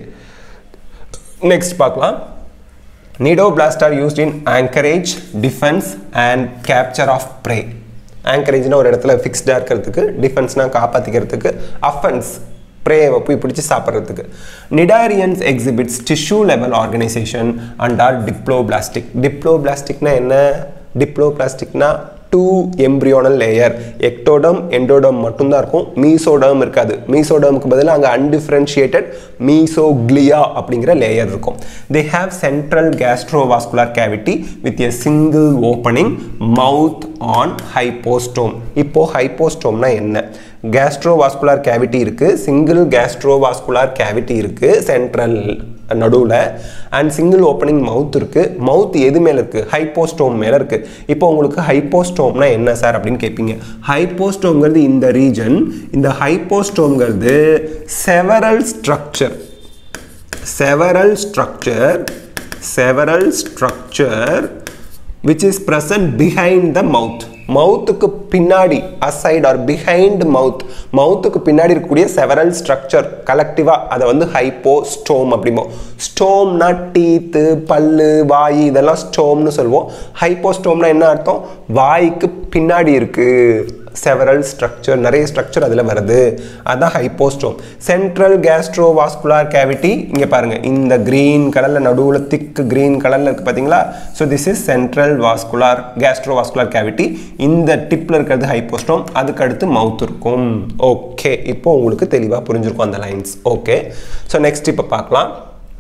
நெக்ஸ்ட் பார்க்கலாம் Nidoblast are used in anchorage, defense and capture of prey. ஆங்கரேஜ்னா ஒரு இடத்துல ஃபிக்ஸ்டாக இருக்கிறதுக்கு டிஃபென்ஸ்னா காப்பாற்றிக்கிறதுக்கு அஃபென்ஸ் ப்ரேவை போய் பிடிச்சி சாப்பிட்றதுக்கு cnidarians exhibits tissue level organisation and are diploblastic டிப்ளோபிளாஸ்டிக்னா என்ன டிப்ளோபிளாஸ்டிக்னா two embryonal layer ectoderm endoderm மட்டும்தான் இருக்கும் மீசோடம் இருக்காது மீசோடமுக்கு பதிலாக அங்கே அன்டிஃபரன்ஷியேட்டட் மீசோக்ளியா அப்படிங்கிற லேயர் இருக்கும் they have central gastrovascular cavity with a single opening mouth on hypostome இப்போ ஹைப்போஸ்டோம்னா என்ன கேஸ்ட்ரோவாஸ்குலர் கேவிட்டி இருக்குது சிங்கிள் கேஸ்ட்ரோவாஸ்குலர் கேவிட்டி இருக்குது சென்ட்ரல் நடுவில் அண்ட் சிங்கிள் ஓப்பனிங் மவுத் இருக்குது மவுத் எது மேலே இருக்குது ஹைப்போஸ்டோம் மேலே இருக்குது இப்போ உங்களுக்கு ஹைப்போஸ்டோம்னா என்ன சார் அப்படின்னு கேட்பீங்க ஹைப்போஸ்டோம்ங்கிறது இந்த ரீஜன் இந்த ஹைப்போஸ்டோம்ங்கிறது several structure several structure several structure which is present behind the mouth மவுத்துக்கு பின்னாடி அசைட் ஆர் பிஹைண்ட் மவுத் மவுத்துக்கு பின்னாடி இருக்கக்கூடிய செவரல் ஸ்ட்ரக்சர் கலெக்டிவாக அதை வந்து ஹைப்போ ஸ்டோம் அப்படிம்போம் ஸ்டோம்னா டீத்து பல்லு வாய் இதெல்லாம் ஸ்டோம்னு சொல்லுவோம் ஹைப்போ ஸ்டோம்னா என்ன அர்த்தம் வாய்க்கு பின்னாடி இருக்குது செவரல் ஸ்ட்ரக்சர் நிறைய ஸ்ட்ரக்சர் அதில் வருது அதுதான் ஹைப்போஸ்டோம் சென்ட்ரல் கேஸ்ட்ரோவாஸ்குலார் கேவிட்டி இங்கே பாருங்கள் இந்த க்ரீன் கலரில் நடுவில் திக்கு க்ரீன் கலரில் இருக்குது பார்த்தீங்களா so this is central vascular gastrovascular cavity இந்த டிப்பில் இருக்கிறது ஹைப்போஸ்டோம் அதுக்கு அடுத்து மவுத் இருக்கும் ஓகே இப்போ உங்களுக்கு தெளிவாக புரிஞ்சிருக்கும் அந்த லைன்ஸ் ஓகே ஸோ நெக்ஸ்ட் இப்போ பார்க்கலாம்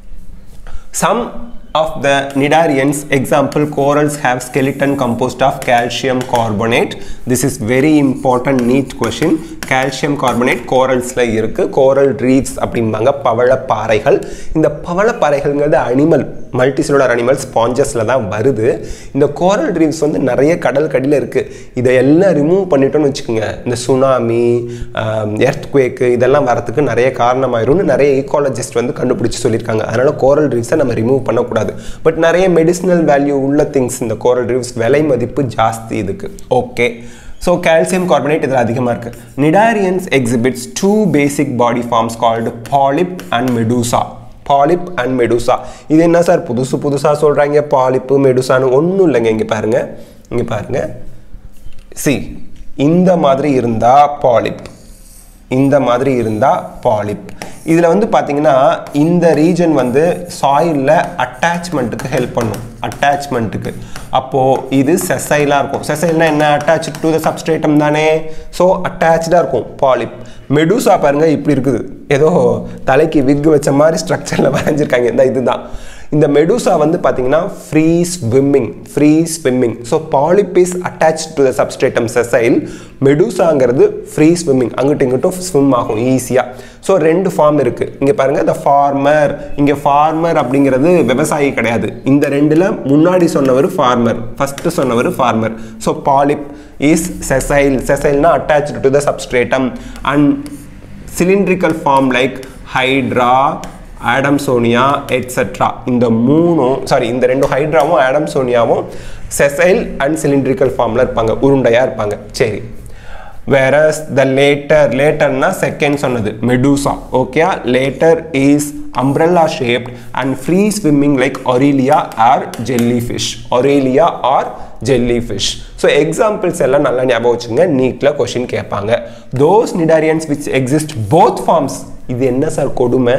some of the nidarians example corals have skeleton composed of calcium carbonate this is very important neat question calcium carbonate coralsல இருக்கு coral reefs அப்படிம்பாங்க பவள பாறைகள் இந்த பவள பாறைகள்ங்கிறது அனிமல் மல்டிசெலுலர் அனிமல் ஸ்பாஞ்சஸில் தான் வருது இந்த கோரல் ரீவ்ஸ் வந்து நிறைய கடல் கடியில் இருக்குது இதை எல்லாம் ரிமூவ் பண்ணிட்டோம்னு வச்சுக்கோங்க இந்த சுனாமி எர்த்குவேக்கு இதெல்லாம் வரத்துக்கு நிறைய காரணமாயிரும்னு நிறைய ஈக்காலஜிஸ்ட் வந்து கண்டுபிடிச்சி சொல்லியிருக்காங்க அதனால் கோரல் ரீவ்ஸை நம்ம ரிமூவ் பண்ணக்கூடாது பட் நிறைய மெடிசினல் வேல்யூ உள்ள திங்ஸ் இந்த கோரல் ரீவ்ஸ் விலை மதிப்பு ஜாஸ்தி இதுக்கு ஓகே ஸோ கால்சியம் கார்பனேட் இதில் அதிகமாக இருக்குது cnidarians exhibits two basic body forms called polyp and medusa polyp and medusa இது என்ன சார் புதுசு புதுசாக சொல்கிறாங்க பாலிப்பு மெடுசான்னு ஒன்றும் இல்லைங்க இங்கே பாருங்கள் இங்கே பாருங்கள் சி இந்த மாதிரி இருந்தால் பாலிப் இந்த மாதிரி இருந்தால் பாலிப் இதில் வந்து பார்த்தீங்கன்னா இந்த ரீஜன் வந்து சாயிலில் அட்டாச்மெண்ட்டுக்கு ஹெல்ப் பண்ணும் அட்டாச்மெண்ட்டுக்கு அப்போது இது செசைலாக இருக்கும் செசைல்னா என்ன அட்டாச் டு த சப்ஸ்ட்ரேட்டம் தானே ஸோ அட்டாச்சாக இருக்கும் பாலிப் மெடுசா பாருங்க இப்படி இருக்குது ஏதோ தலைக்கு விக் வச்ச மாதிரி ஸ்ட்ரக்சரில் வரைஞ்சிருக்காங்க இந்த இதுதான் இந்த மெடுசா வந்து பார்த்தீங்கன்னா free swimming free swimming so polyp is attach to the substratum sessile மெடுசாங்கிறது ஃப்ரீ ஸ்விம்மிங் அங்கிட்டும் இங்கிட்டும் ஸ்விம் ஆகும் ஈஸியாக ஸோ ரெண்டு ஃபார்ம் இருக்குது இங்கே பாருங்கள் இந்த ஃபார்மர் இங்கே ஃபார்மர் அப்படிங்கிறது விவசாயி கிடையாது இந்த ரெண்டில் முன்னாடி சொன்னவர் ஃபார்மர் ஃபஸ்ட்டு சொன்னவர் former so polyp is sessile செசைல்னா attach to the substratum and cylindrical form like Hydra Adamsonia etcetera இந்த மூணும் சாரி இந்த ரெண்டு ஹைட்ராவும் ஆடம்சோனியாவும் செசைல் அண்ட் சிலிண்ட்ரிக்கல் ஃபார்மில் இருப்பாங்க உருண்டையாக இருப்பாங்க சரி வேற த லேட்டர் லேட்டர்னா செகண்ட் சொன்னது medusa okay latter is umbrella shaped and free swimming like Aurelia or jellyfish Aurelia or jellyfish so examples எல்லாம் நல்லா ஞாபகம் வச்சுங்க நீட்டில் கொஷின் கேட்பாங்க those cnidarians which exist both forms இது என்ன சார் கொடுமை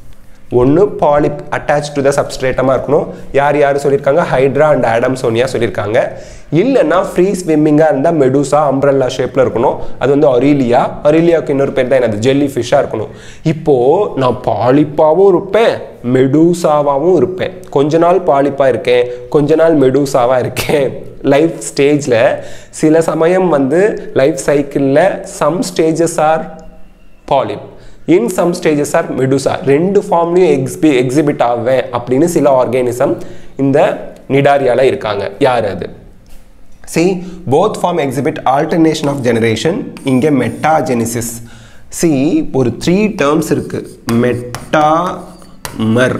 ஒன்று பாலிப் அட்டாச் டு த சப்ஸ்ட்ரேட்டமாக இருக்கணும் யார் யார் சொல்லியிருக்காங்க ஹைட்ரா அண்ட் ஆடம் சோனியா சொல்லியிருக்காங்க இல்லைன்னா ஃப்ரீ ஸ்விம்மிங்காக இருந்தால் மெடுசா அம்ப்ரல்லா ஷேப்பில் இருக்கணும் அது வந்து ஒரீலியா ஒரீலியாவுக்கு இன்னொரு பேர் தான் என்னது ஜெல்லி ஃபிஷ்ஷாக இருக்கணும் இப்போது நான் பாலிப்பாகவும் இருப்பேன் மெடூசாவாகவும் இருப்பேன் கொஞ்ச நாள் பாலிப்பாக இருக்கேன் கொஞ்ச நாள் மெடூசாவாக இருக்கேன் லைஃப் ஸ்டேஜில் சில சமயம் வந்து லைஃப் சைக்கிளில் some stages are polyp in some stages are medusa ரெண்டு ஃபார்ம்லையும் எக்ஸ்பி எக்ஸிபிட் ஆவேன் அப்படின்னு சில ஆர்கானிசம் இந்த நிடாரியால இருக்காங்க யார் அது see both form exhibit alternation of generation இங்கே மெட்டாஜெனிசிஸ் சி ஒரு த்ரீ டேர்ம்ஸ் இருக்கு மெட்டாமர்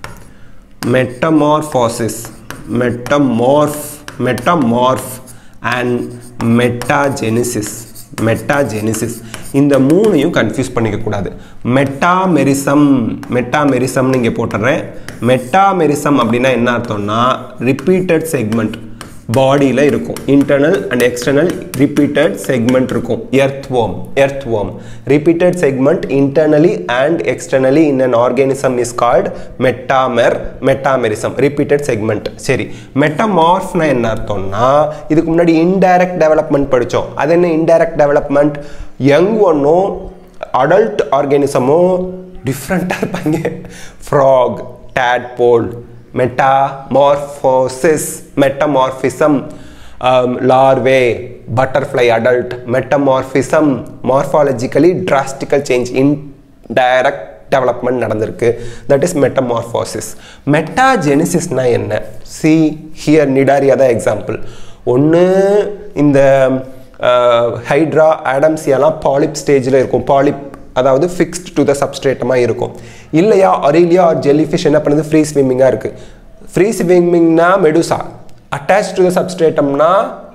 மெட்டமார்ஃபாசிஸ் மெட்டமார்ஃப் மெட்டமார்ஃப் அண்ட் மெட்டாஜெனிசிஸ் மெட்டாஜெனிசிஸ் இந்த மூணையும் கன்ஃபியூஸ் பண்ணிக்க கூடாது மெட்டாமெரிசம் மெட்டாமெரிசம்னு இங்கே போட்டுறேன் மெட்டாமெரிசம் அப்படின்னா என்ன அர்த்தம்னா ரிப்பீட்டட் செக்மெண்ட் பாடியில் இருக்கும் internal and external repeated segment இருக்கும் earthworm earthworm repeated segment internally and externally in an organism is called metamer metamerism repeated segment சரி மெட்டமார்ஃப்னா என்ன அர்த்தம்னா இதுக்கு முன்னாடி இன்டைரக்ட் டெவலப்மெண்ட் படித்தோம் அது என்ன இன்டைரக்ட் டெவலப்மெண்ட் யங் ஒன்றும் அடல்ட் ஆர்கானிசமும் டிஃப்ரெண்ட்டாக இருப்பாங்க frog tadpole metamorphosis metamorphism um, larvae butterfly adult metamorphism morphologically drastical change indirect development நடந்திருக்கு தட் இஸ் மெட்டமார்ஃபாசிஸ் மெட்டாஜெனிசிஸ்னா என்ன சி ஹியர் நிடாரியா தான் எக்ஸாம்பிள் ஒன்று இந்த ஹைட்ரா ஆடம்சியாலாம் பாலிப் ஸ்டேஜில் இருக்கும் பாலிப் அதாவது ஃபிக்ஸ்ட் டு த சப்ஸ்ட்ரேட்டமாக இருக்கும் இல்லையா அரேலியா ஆர் ஜெல்லிஃபிஷ் என்ன பண்ணுது ஃப்ரீ ஸ்விம்மிங்காக இருக்குது ஃப்ரீ ஸ்விம்மிங்னா மெடுசா அட்டாச் டு த சப்ஸ்ட்ரேட்டம்னா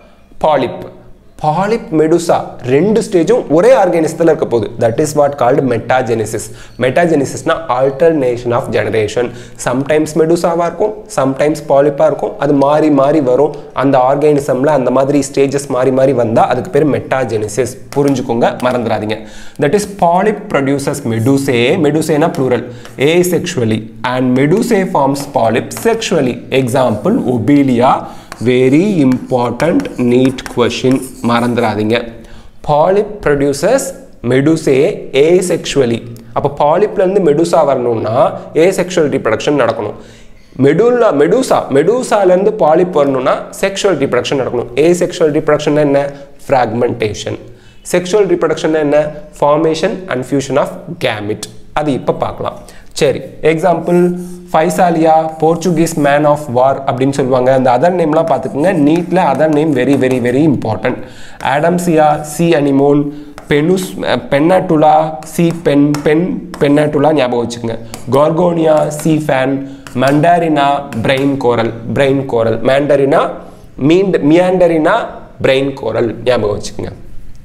பாலிப் பாலிப் மெடுசா ரெண்டு ஸ்டேஜும் ஒரே ஆர்கானிசத்தில் இருக்க போகுது that is what called metagenesis மெட்டாஜெனிசிஸ்னா ஆல்டர்னேஷன் ஆஃப் ஜெனரேஷன் சம்டைம்ஸ் மெடுசாவாக இருக்கும் சம்டைம்ஸ் பாலிப்பாக இருக்கும் அது மாறி மாறி வரும் அந்த ஆர்கானிசமில் அந்த மாதிரி ஸ்டேஜஸ் மாறி மாறி வந்தால் அதுக்கு பேர் மெட்டாஜெனிசிஸ் புரிஞ்சுக்கோங்க மறந்துடாதீங்க that is polyp produces medusae மெடுசேனா plural asexually and medusae forms polyp sexually example Obelia very important NEET question மறந்துடாதீங்க பாலிப் ப்ரொடியூசர்ஸ் மெடுசே ஏசெக்ஷுவலி அப்போ பாலிப்லேருந்து மெடுசா வரணும்னா ஏசெக்ஷுவல் ரீப்ரடக்ஷன் நடக்கணும் மெடுலா மெடுசா மெடுசாலேருந்து பாலிப் வரணும்னா செக்ஷுவல் ரீப்ரடக்ஷன் நடக்கணும் ஏசெக்ஷுவல் ரீப்ரடக்ஷன் என்ன ஃப்ராக்மெண்டேஷன் செக்ஷுவல் ரீப்ரடக்ஷன் என்ன formation and fusion of gamete அது இப்போ பார்க்கலாம் சரி example Physalia Portuguese man of war அப்படின்னு சொல்லுவாங்க அந்த அதர் நேம்லாம் பார்த்துக்குங்க நீட்டில் other name very very very important Adamsia sea anemone பெனுஸ் Pennatula sea pen pen Pennatula ஞாபகம் வச்சுக்கோங்க Gorgonia sea fan Meandrina brain coral brain coral Meandrina மீண்ட் மியாண்டரினா பிரெயின் கோரல் ஞாபகம் வச்சுக்கோங்க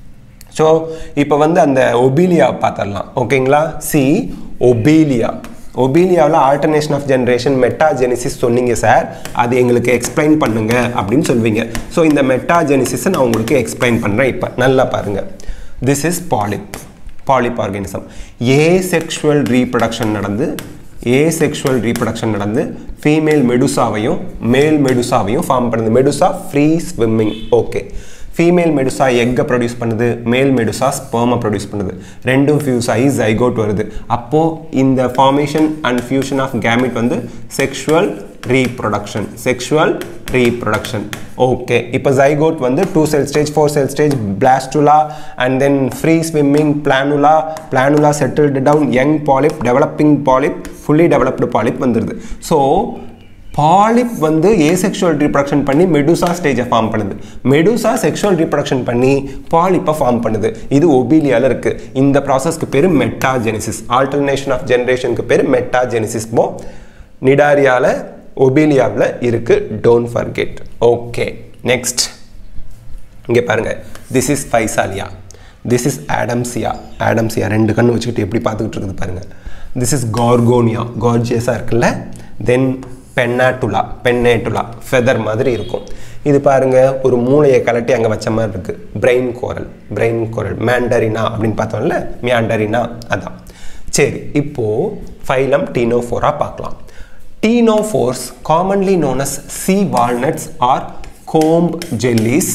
ஸோ இப்போ வந்து அந்த ஒபீலியா பார்த்துடலாம் ஓகேங்களா சி ஒபீலியா ஒபீலியாவில் ஆல்டர்னேஷன் ஆஃப் ஜென்ரேஷன் மெட்டாஜெனிசிஸ் சொன்னீங்க சார் அது எங்களுக்கு எக்ஸ்பிளைன் பண்ணுங்க அப்படின்னு சொல்வீங்க ஸோ இந்த மெட்டாஜெனிசிஸை நான் உங்களுக்கு எக்ஸ்பிளைன் பண்ணுறேன் இப்போ நல்லா பாருங்கள் this is polyp polyp organism asexual reproduction நடந்து ஏ செக்ஷுவல் ரீப்ரடக்ஷன் நடந்து ஃபீமேல் மெடுசாவையும் மேல் மெடுசாவையும் ஃபார்ம் பண்ணுது medusa free swimming okay female medusa எக்கை ப்ரொடியூஸ் பண்ணுது மேல் மெடுசா ஸ்பெர்மை ப்ரொடியூஸ் பண்ணுது ரெண்டும் ஃபியூஸ் ஆகி ஜைகோட் வருது அப்போது இந்த formation and fusion of gamete வந்து sexual reproduction sexual reproduction okay இப்போ ஜைகோட் வந்து two cell stage four cell stage blastula and then free swimming planula planula settled down young polyp developing polyp fully developed polyp வந்துடுது ஸோ பாலிப் வந்து ஏசெக்ஷுவல் ரீப்ரடக்ஷன் பண்ணி மெடுசா ஸ்டேஜை ஃபார்ம் பண்ணுது மெடுசா செக்ஷுவல் ரீப்ரடக்ஷன் பண்ணி பாலிப்பை ஃபார்ம் பண்ணுது இது ஒபீலியாவில் இருக்குது இந்த ப்ராசஸ்க்கு பேர் மெட்டாஜெனிசிஸ் ஆல்டர்னேஷன் ஆஃப் ஜென்ரேஷனுக்கு பேர் மெட்டாஜெனிசிஸ் போ நிடாரியாவில் ஒபீலியாவில் இருக்குது டோன்ட் ஃபர்கெட் ஓகே நெக்ஸ்ட் இங்கே பாருங்கள் this is Physalia this is Adamsia Adamsia ரெண்டு கண்ணு வச்சுக்கிட்டு எப்படி பார்த்துக்கிட்டு இருக்குது பாருங்கள் திஸ் இஸ் கார்கோனியா கார்ஜியஸாக இருக்குல்ல தென் பென்னாட்டுலா பென்னேட்டுலா ஃபெதர் மாதிரி இருக்கும் இது பாருங்க ஒரு மூளையை கலட்டி அங்கே வச்ச மாதிரி இருக்கு பிரெயின் கோரல் பிரெயின் கோரல் மேண்டரினா அப்படின்னு பார்த்தோம்ல மியாண்டரினா அதான் சரி இப்போ ஃபைலம் டீனோஃபோரா பார்க்கலாம் ctenophores commonly known as sea walnuts or comb jellies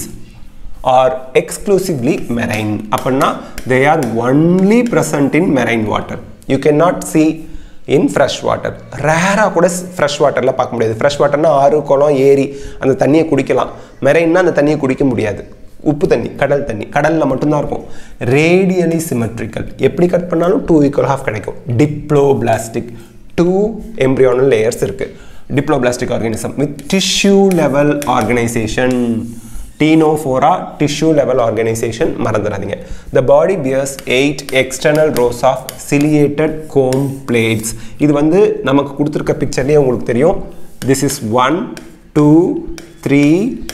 are exclusively marine அப்படின்னா they are only present in marine water you can not see in fresh water ரேராக கூட ஃப்ரெஷ் வாட்டரில் பார்க்க முடியாது ஃப்ரெஷ் வாட்டர்னா ஆறு குளம் ஏரி அந்த தண்ணியை குடிக்கலாம் மெரைன்னா அந்த தண்ணியை குடிக்க முடியாது உப்பு தண்ணி கடல் தண்ணி கடலில் மட்டும்தான் இருக்கும் ரேடியலி சிமெட்ரிக்கல் எப்படி கட் பண்ணாலும் டூ ஈக்குவல் ஹாஃப் கிடைக்கும் டிப்ளோபிளாஸ்டிக் டூ எம்ப்ரியானல் லேயர்ஸ் இருக்குது diploblastic organism with tissue level organisation ctenophora tissue level organisation மறந்துடாதீங்க the body bears eight external rows of ciliated comb plates இது வந்து நமக்கு கொடுத்துருக்க பிக்சர்லேயே உங்களுக்கு தெரியும் this is one two three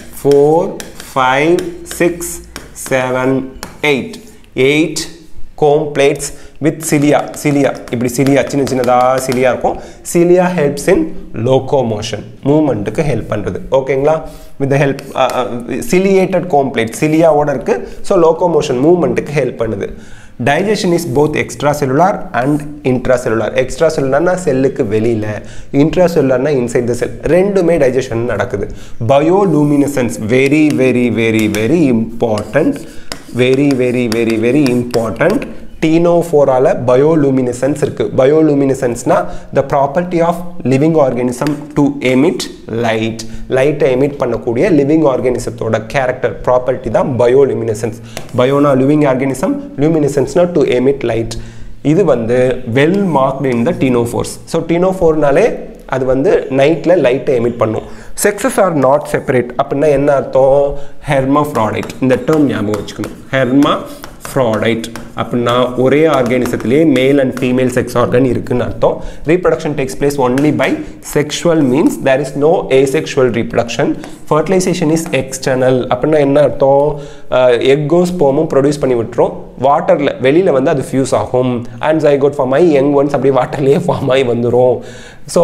four five six seven eight eight comb plates with cilia cilia இப்படி சிலியா சின்ன சின்னதாக சிலியா இருக்கும் சிலியா ஹெல்ப்ஸ் இன் லோகோமோஷன் மூமெண்ட்டுக்கு ஹெல்ப் பண்ணுறது ஓகேங்களா with help ciliated comb plate சிலியாவோட இருக்குது ஸோ லோகோமோஷன் மூமெண்ட்டுக்கு ஹெல்ப் பண்ணுது digestion is both extracellular and intracellular extra செல்லுலார்னா செல்லுக்கு வெளியில் இன்ட்ரா செல்லுலார்னா இன்சைட் த செல் ரெண்டுமே டைஜஷன் நடக்குது bioluminescence very very very very important very very very very important டீனோஃபோரால பயோலூமினசன்ஸ் இருக்குது பயோலூமினசன்ஸ்னா the property of living organism to emit light லைட்டை எமிட் பண்ணக்கூடிய லிவிங் ஆர்கானிசத்தோட கேரக்டர் ப்ராப்பர்ட்டி தான் பயோலூமினசன்ஸ் பயோனா லிவிங் ஆர்கானிசம் லூமினசன்ஸ்னா டு எமிட் லைட் இது வந்து well marked in the ctenophores so டீனோஃபோர்னாலே அது வந்து நைட்டில் லைட்டை எமிட் பண்ணும் செக்ஸஸ் ஆர் நாட் செப்பரேட் அப்படின்னா என்ன அர்த்தம் ஹெர்மா ஃப்ராடைட் இந்த டேர்ம் ஞாபகம் வச்சுக்கணும் ஹெர்மா ஃப்ராடைட் அப்படின்னா ஒரே ஆர்கானிசத்திலே மேல் அண்ட் ஃபீமேல் செக்ஸ் ஆர்கன் இருக்குன்னு அர்த்தம் reproduction takes place only by sexual means there is no asexual reproduction fertilisation is external அப்படின்னா என்ன அர்த்தம் எக்கும் ஸ்போமும் ப்ரொடியூஸ் பண்ணி விட்டுரும் வாட்டரில் வெளியில் வந்து அது ஃபியூஸ் ஆகும் அண்ட் ஜைகோட் ஃபார்ம் ஆகி யங் ஒன்ஸ் அப்படியே வாட்டர்லேயே ஃபார்ம் ஆகி வந்துடும் so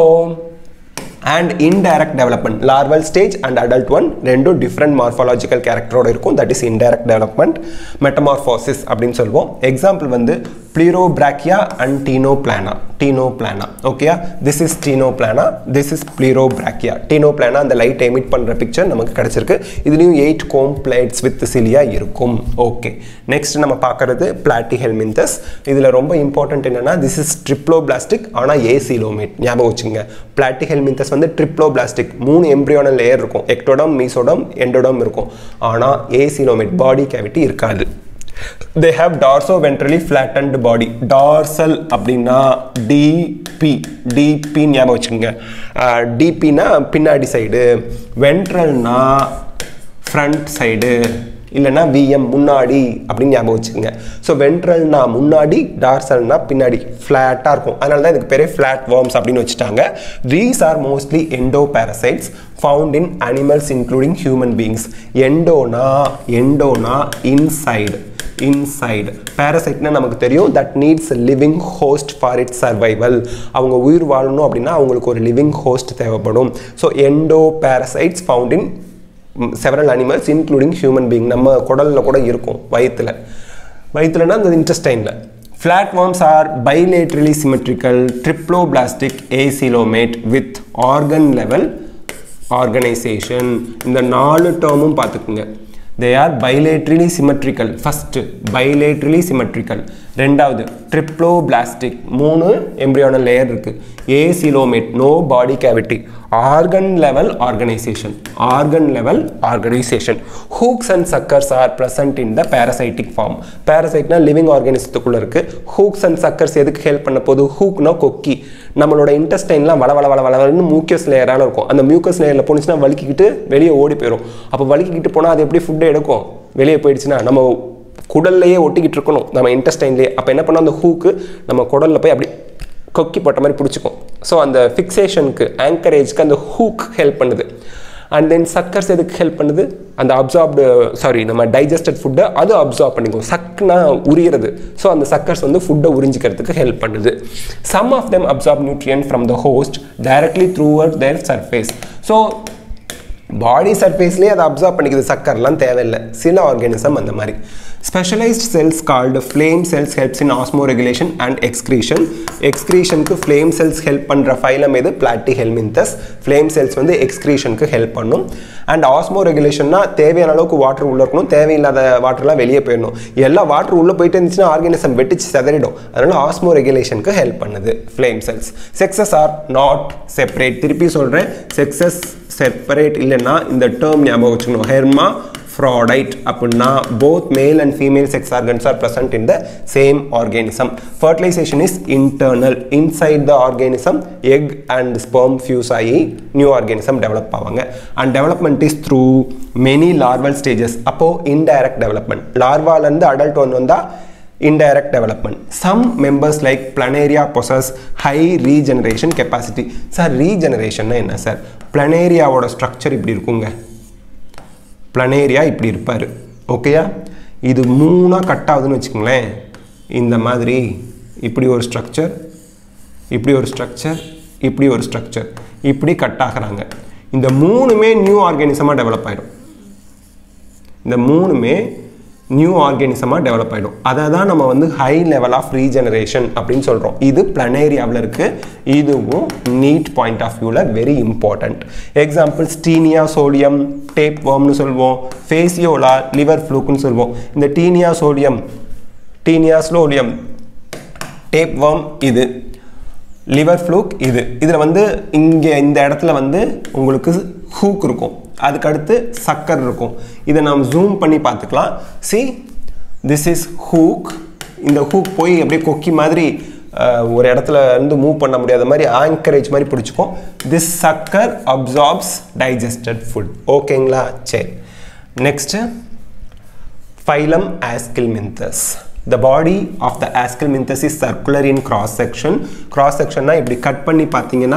and indirect development larval stage and adult one ரெண்டும் டிஃப்ரெண்ட் மார்ஃபாலஜிக்கல் கேரக்டரோட இருக்கும் that is indirect development metamorphosis அப்படின்னு சொல்லுவோம் எக்ஸாம்பிள் வந்து ப்ளீரோபிராக்கியா அண்ட் டீனோபிளானா டீனோபிளானா ஓகேயா this is Ctenoplana this is Pleurobrachia Ctenoplana அந்த லைட் எமிட் பண்ணுற பிக்சர் நமக்கு கிடச்சிருக்கு இதுலேயும் eight comb plates with cilia இருக்கும் ஓகே நெக்ஸ்ட் நம்ம பார்க்குறது பிளாட்டி ஹெல்மிந்தஸ் இதில் ரொம்ப இம்பார்ட்டன்ட் என்னன்னா திஸ் இஸ் ட்ரிப்ளோபிளாஸ்டிக் ஆனால் ஏசிலோமேட் ஞாபகம் வச்சுங்க பிளாட்டி ஹெல்மிந்தஸ் வந்து ட்ரிப்ளோபிளாஸ்டிக் மூணு எம்ப்ரியோனல் லேயர் இருக்கும் எக்டோடம் மீசோடம் எண்டோடம் இருக்கும் ஆனால் ஏசிலோமேட் பாடி கேவிட்டி இருக்காது they have dorsoventrally flattened body dorsal அப்படின்னா டிபி டிபி ஞாபகம் வச்சுக்கோங்க டிபினா பின்னாடி சைடு வென்ட்ரல்னா ஃப்ரண்ட் சைடு இல்லைன்னா விஎம் முன்னாடி அப்படின்னு ஞாபகம் வச்சுக்கோங்க ஸோ வென்ட்ரல்னா முன்னாடி டார்சல்னா பின்னாடி ஃப்ளாட்டாக இருக்கும் அதனால தான் இதுக்கு பேரே ஃப்ளாட் வார்ம்ஸ் அப்படின்னு வச்சுட்டாங்க these are mostly endoparasites found in animals including human beings எண்டோனா எண்டோனா இன்சைடு இன்சைடு பேரசைட்னா நமக்கு தெரியும் that needs living host for it survival அவங்க உயிர் வாழணும் அப்படின்னா அவங்களுக்கு ஒரு லிவிங் ஹோஸ்ட் தேவைப்படும் so endoparasites found in several animals including human being நம்ம குடலில் கூட இருக்கும் வயிற்றில் வயிற்றுலனா அந்த இன்டெஸ்டைனில் flat worms are bilaterally symmetrical triploblastic acoelomate with organ level organisation இந்த நாலு டேர்மும் பார்த்துக்குங்க they are bilaterally symmetrical first bilaterally symmetrical ரெண்டாவது ட்ரிப்ளோபிளாஸ்டிக் மூணு எம்ப்ரியோனல் லேயர் இருக்குது acoelomate no body cavity organ level organisation organ level organisation hooks and suckers are present in the parasitic form பேரசைட்னா லிவிங் ஆர்கானிசத்துக்குள்ளே இருக்குது ஹூக்ஸ் அண்ட் சக்கர்ஸ் எதுக்கு ஹெல்ப் பண்ண போகுது ஹூக்னா கொக்கி நம்மளோட இன்டெஸ்டைன்லாம் வள வள வள வளன்னு மியூக்கஸ் லேயரால் இருக்கும் அந்த மியூக்கஸ் லேயரில் போணுச்சுன்னா வலிக்கிக்கிட்டு வெளியே ஓடி போயிடும் அப்போ வலிக்கிக்கிட்டு போனால் அது எப்படி ஃபுட்டை எடுக்கும் வெளியே போயிடுச்சுன்னா நம்ம குடல்லையே ஒட்டிக்கிட்டு இருக்கணும் நம்ம இன்டெஸ்டைன்லேயே அப்போ என்ன பண்ணோம் அந்த ஹூக்கு நம்ம குடலில் போய் அப்படி கொக்கி போட்ட மாதிரி பிடிச்சிக்கும் ஸோ அந்த ஃபிக்ஸேஷனுக்கு ஆங்கரேஜ்க்கு அந்த ஹூக் ஹெல்ப் பண்ணுது அண்ட் தென் சக்கர்ஸ் எதுக்கு ஹெல்ப் பண்ணுது அந்த அப்சார்ப்டு சாரி நம்ம டைஜஸ்டட் ஃபுட்டை அது அப்சார்ப் பண்ணிக்கும் சக்குனா உரியறது ஸோ அந்த சக்கர்ஸ் வந்து ஃபுட்டை உறிஞ்சிக்கிறதுக்கு ஹெல்ப் பண்ணுது some of them absorb nutrient from the host directly through uh their surface so body சர்ஃபேஸ்லேயே அதை அப்சார்ப் பண்ணிக்குது சக்கர்லாம் தேவையில்லை சில ஆர்கானிசம் அந்த மாதிரி specialised cells called flame cells helps in osmoregulation and excretion எக்ஸ்க்ரீஷனுக்கு ஃப்ளேம் செல்ஸ் ஹெல்ப் பண்ணுற ஃபைலம் எது பிளாட்டி ஹெல்மின்தஸ் ஃப்ளேம் செல்ஸ் வந்து எக்ஸ்க்ரீஷனுக்கு ஹெல்ப் பண்ணும் அண்ட் ஆஸ்மோ ரெகுலேஷன்னா தேவையான அளவுக்கு வாட்டர் உள்ளே இருக்கணும் தேவையில்லாத வாட்டர்லாம் வெளியே போயிடணும் எல்லா வாட்டர் உள்ளே போயிட்டு இருந்துச்சுன்னா ஆர்கானிசம் வெட்டிச்சு செதறிடும் அதனால் ஆஸ்மோ ரெகுலேஷனுக்கு ஹெல்ப் பண்ணுது flame cells sexes are not separate திருப்பி சொல்கிறேன் செக்ஸஸ் செப்பரேட் இல்லைன்னா இந்த டேர்ம் ஞாபகம் வச்சுக்கணும் ஹெர்மா ஃப்ராடைட் அப்படின்னா both male and female sex organs are present in the same organism fertilization is internal inside the organism egg and sperm fuse ஆகி நியூ ஆர்கானிசம் டெவலப் ஆவாங்க and development is through many larval stages அப்போது இன்டைரக்ட் டெவலப்மெண்ட் லார்வாலேருந்து அடல்ட் ஒன் வந்தால் indirect development some members like planaria possess high regeneration capacity sir regeneration என்ன சார் planaria-வோட ஸ்ட்ரக்சர் இப்படி இருக்குங்க பிளனேரியா இப்படி இருப்பார் ஓகேயா இது மூணாக கட் ஆகுதுன்னு வச்சுக்கோங்களேன் இந்த மாதிரி இப்படி ஒரு ஸ்ட்ரக்சர் இப்படி ஒரு ஸ்ட்ரக்சர் இப்படி ஒரு ஸ்ட்ரக்சர் இப்படி கட் ஆகுறாங்க இந்த மூணுமே நியூ ஆர்கானிசமாக டெவலப் ஆகிடும் இந்த மூணுமே நியூ ஆர்கானிசமாக டெவலப் ஆகிடும் அதை தான் நம்ம வந்து ஹை லெவல் ஆஃப் ரீஜெனரேஷன் அப்படின்னு சொல்கிறோம் இது பிளனேரியாவில் இருக்குது இதுவும் நீட் பாயிண்ட் ஆஃப் வியூவில் very important example Taenia solium tape வார்ம்னு சொல்லுவோம் ஃபேசியோலா லிவர் ஃப்ளூக்குன்னு சொல்லுவோம் இந்த Taenia solium Taenia solium tapeworm இது லிவர் ஃப்ளூக் இது இதில் வந்து இங்கே இந்த இடத்துல வந்து உங்களுக்கு ஹூக் இருக்கும் அதுக்கு அடுத்து சக்கர் இருக்கும் இதை நாம் ஜூம் பண்ணி பார்த்துக்கலாம் சி திஸ் இஸ் ஹூக் இந்த ஹூக் போய் அப்படியே கொக்கி மாதிரி அஹ், ஒரு இடத்துல இருந்து மூவ் பண்ண முடியாத மாதிரி ஆங்கரேஜ் மாதிரி பிடிச்சிக்கும் திஸ் சக்கர் அப்சார்ப்ஸ் டைஜஸ்டட் ஃபுட் ஓகேங்களா சரி next phylum Ascalminthus. The body of the Ascalminthus is circular in cross section. Cross section இப்படி கட் பண்ணி பார்த்தீங்கன்னா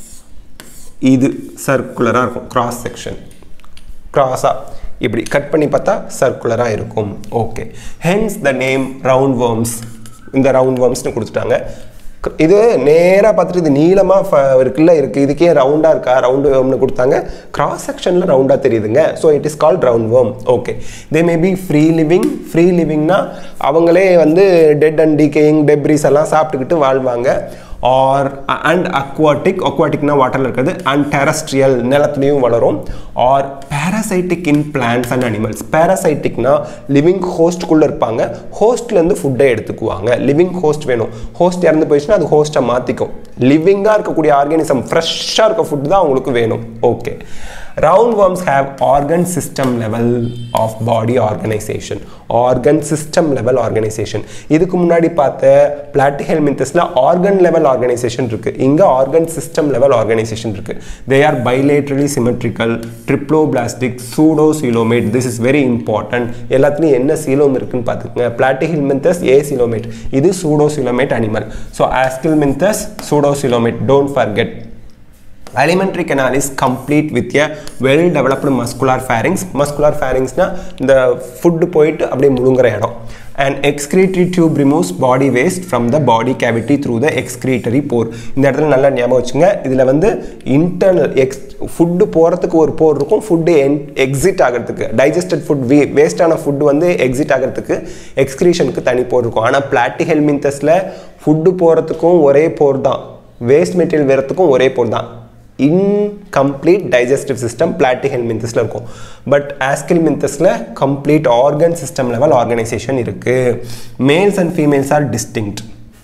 இது சர்க்குலராக இருக்கும் கிராஸ் செக்ஷன் கிராஸாக இப்படி கட் பண்ணி பார்த்தா சர்க்குலராக இருக்கும் okay hence the name round worms இந்த ரவுண்ட் வேர்ம்ஸ்னு கொடுத்துட்டாங்க இது நேராக பார்த்துட்டு இது நீளமாக இருக்குல்ல இருக்குது இதுக்கே ரவுண்டாக இருக்கா ரவுண்டு வேர்ம்னு கொடுத்தாங்க கிராஸ் செக்ஷனில் ரவுண்டாக தெரியுதுங்க so it is called round worm okay they may be free living free லிவிங்னா அவங்களே வந்து டெட் அண்ட் டிகேயிங் டெப்ரிஸ் எல்லாம் சாப்பிட்டுக்கிட்டு வாழ்வாங்க ஆர் அண்ட் அக்வாட்டிக் அக்வாட்டிக்னா வாட்டரில் இருக்கிறது அண்ட் டெரஸ்ட்ரியல் நிலத்துலையும் வளரும் or parasitic in plants and animals பேராசைட்டிக்னா லிவிங் ஹோஸ்ட்குள்ளே இருப்பாங்க ஹோஸ்ட்லேருந்து ஃபுட்டை எடுத்துக்குவாங்க லிவிங் ஹோஸ்ட் வேணும் ஹோஸ்ட் இறந்து போயிடுச்சுன்னா அது ஹோஸ்ட்டை மாற்றிக்கும் லிவிங்காக இருக்கக்கூடிய ஆர்கானிசம் ஃப்ரெஷ்ஷாக இருக்க ஃபுட் தான் அவங்களுக்கு வேணும் okay round worms have organ system level of body organization organ system level organization இதுக்கு முன்னாடி பார்த்த பிளாட்டிஹெல்மிந்தஸ்ல ஆர்கன் லெவல் ஆர்கனைசேஷன் இருக்கு இங்க ஆர்கன் சிஸ்டம் லெவல் ஆர்கனைசேஷன் இருக்கு they are bilaterally symmetrical triploblastic pseudocoelomate this is very important எல்லாத்துலயும் என்ன சீலோம் இருக்குன்னு பார்த்துக்கங்க பிளாட்டிஹெல்மிந்தஸ் ஏ சீலோமேட் இது pseudocoelomate animal so ascalminthus pseudocoelomate don't forget alimentary canal is complete with a well developed muscular pharynx muscular pharynxனா இந்த ஃபுட்டு போயிட்டு அப்படியே முழுங்குற இடம் and excretory tube removes body waste from the body cavity through the excretory pore இந்த இடத்துல நல்லா ஞாபகம் வச்சுங்க இதில் வந்து இன்டர்னல் எக்ஸ் ஃபுட்டு போகிறதுக்கு ஒரு போர் இருக்கும் ஃபுட்டு எக்ஸிட் ஆகிறதுக்கு டைஜஸ்டட் ஃபுட் வே வேஸ்டான ஃபுட்டு வந்து எக்ஸிட் ஆகிறதுக்கு எக்ஸ்க்ரீஷனுக்கு தனி போர் இருக்கும் ஆனால் பிளாட்டிஹெல்மிந்தஸில் ஃபுட்டு போகிறதுக்கும் ஒரே போர் தான் வேஸ்ட் மெட்டீரியல் வரத்துக்கும் ஒரே போர் தான் இன்கம்ப்ளீட் டைஜஸ்டிவ் சிஸ்டம் பிளாட்டிஹெல்மிந்தஸில் இருக்கும் பட் ஆஸ்கில்மிந்தஸில் complete organ system level organisation இருக்குது males and females are distinct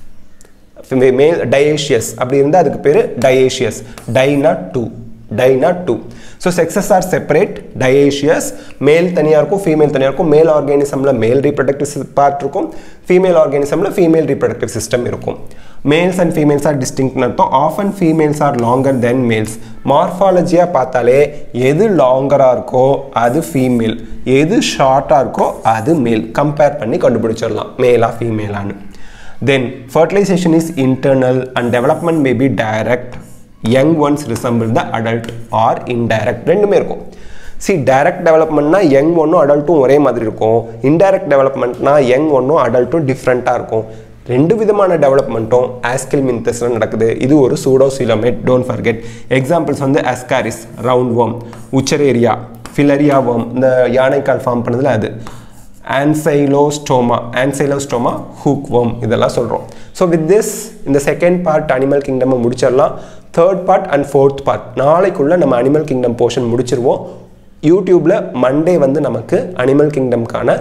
male dioecious அப்படி இருந்தால் அதுக்கு பேர் டயேஷியஸ் டைனா டூ டைனா two so sexes are separate dioecious male தனியாக இருக்கும் ஃபீமேல் தனியாக இருக்கும் மேல் ஆர்கானிசமில் மேல் ரீப்ரொடக்டிவ் பார்ட் இருக்கும் ஃபீமேல் ஆர்கானிசமில் ஃபீமேல் ரீப்ரொடக்டிவ் சிஸ்டம் இருக்கும் மேல்ஸ் அண்ட் ஃபீமேல்ஸ் ஆர் டிஸ்டிங்க்ட்னு அர்த்தம் often females are longer than males மார்ஃபாலஜியாக பார்த்தாலே எது லாங்கராக இருக்கோ அது ஃபீமேல் எது ஷார்ட்டாக இருக்கோ அது மேல் கம்பேர் பண்ணி கண்டுபிடிச்சிடலாம் மேலா ஃபீமேலான்னு Then fertilization is internal and development may be direct. Young ones resemble the adult or indirect. ரெண்டுமே இருக்கும் சி டைரக்ட் டெவலப்மெண்ட்னா யங் ஒன்றும் அடல்ட்டும் ஒரே மாதிரி இருக்கும் இன்டைரக்ட் டெவலப்மெண்ட்னா யங் ஒன்றும் அடல்ட்டும் டிஃப்ரெண்ட்டாக இருக்கும் ரெண்டு விதமான டெவலப்மெண்ட்டும் ஆஸ்கில் மின்தஸில் நடக்குது இது ஒரு சூடோசிலோமேட் டோன்ட் ஃபர்கெட் எக்ஸாம்பிள்ஸ் வந்து Ascaris round worm Wuchereria filaria worm இந்த யானைக்கால் ஃபார்ம் பண்ணதில் அது ஆன்சைலோஸ்டோமா ஆன்சைலோஸ்டோமா ஹூக் worm இதெல்லாம் சொல்கிறோம் ஸோ வித் திஸ் இந்த செகண்ட் பார்ட் அனிமல் கிங்டமை முடிச்சிடலாம் third part and fourth part நாளைக்குள்ளே நம்ம அனிமல் கிங்டம் போர்ஷன் முடிச்சிருவோம் யூடியூப்பில் மண்டே வந்து நமக்கு அனிமல் கிங்டம்க்கான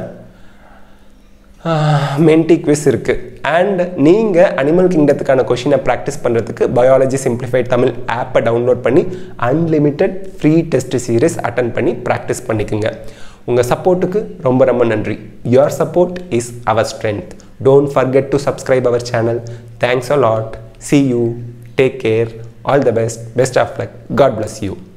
மென்டி குவிஸ் இருக்குது அண்ட் நீங்கள் அனிமல் கிங்டத்துக்கான கொஷினை ப்ராக்டிஸ் பண்ணுறதுக்கு பயாலஜி சிம்பிளிஃபைட் தமிழ் ஆப்பை டவுன்லோட் பண்ணி unlimited free test series attend பண்ணி ப்ராக்டிஸ் பண்ணிக்கோங்க உங்கள் சப்போர்ட்டுக்கு ரொம்ப ரொம்ப நன்றி your support is our strength don't forget to subscribe our channel thanks a lot see you take care all the best best of luck God bless you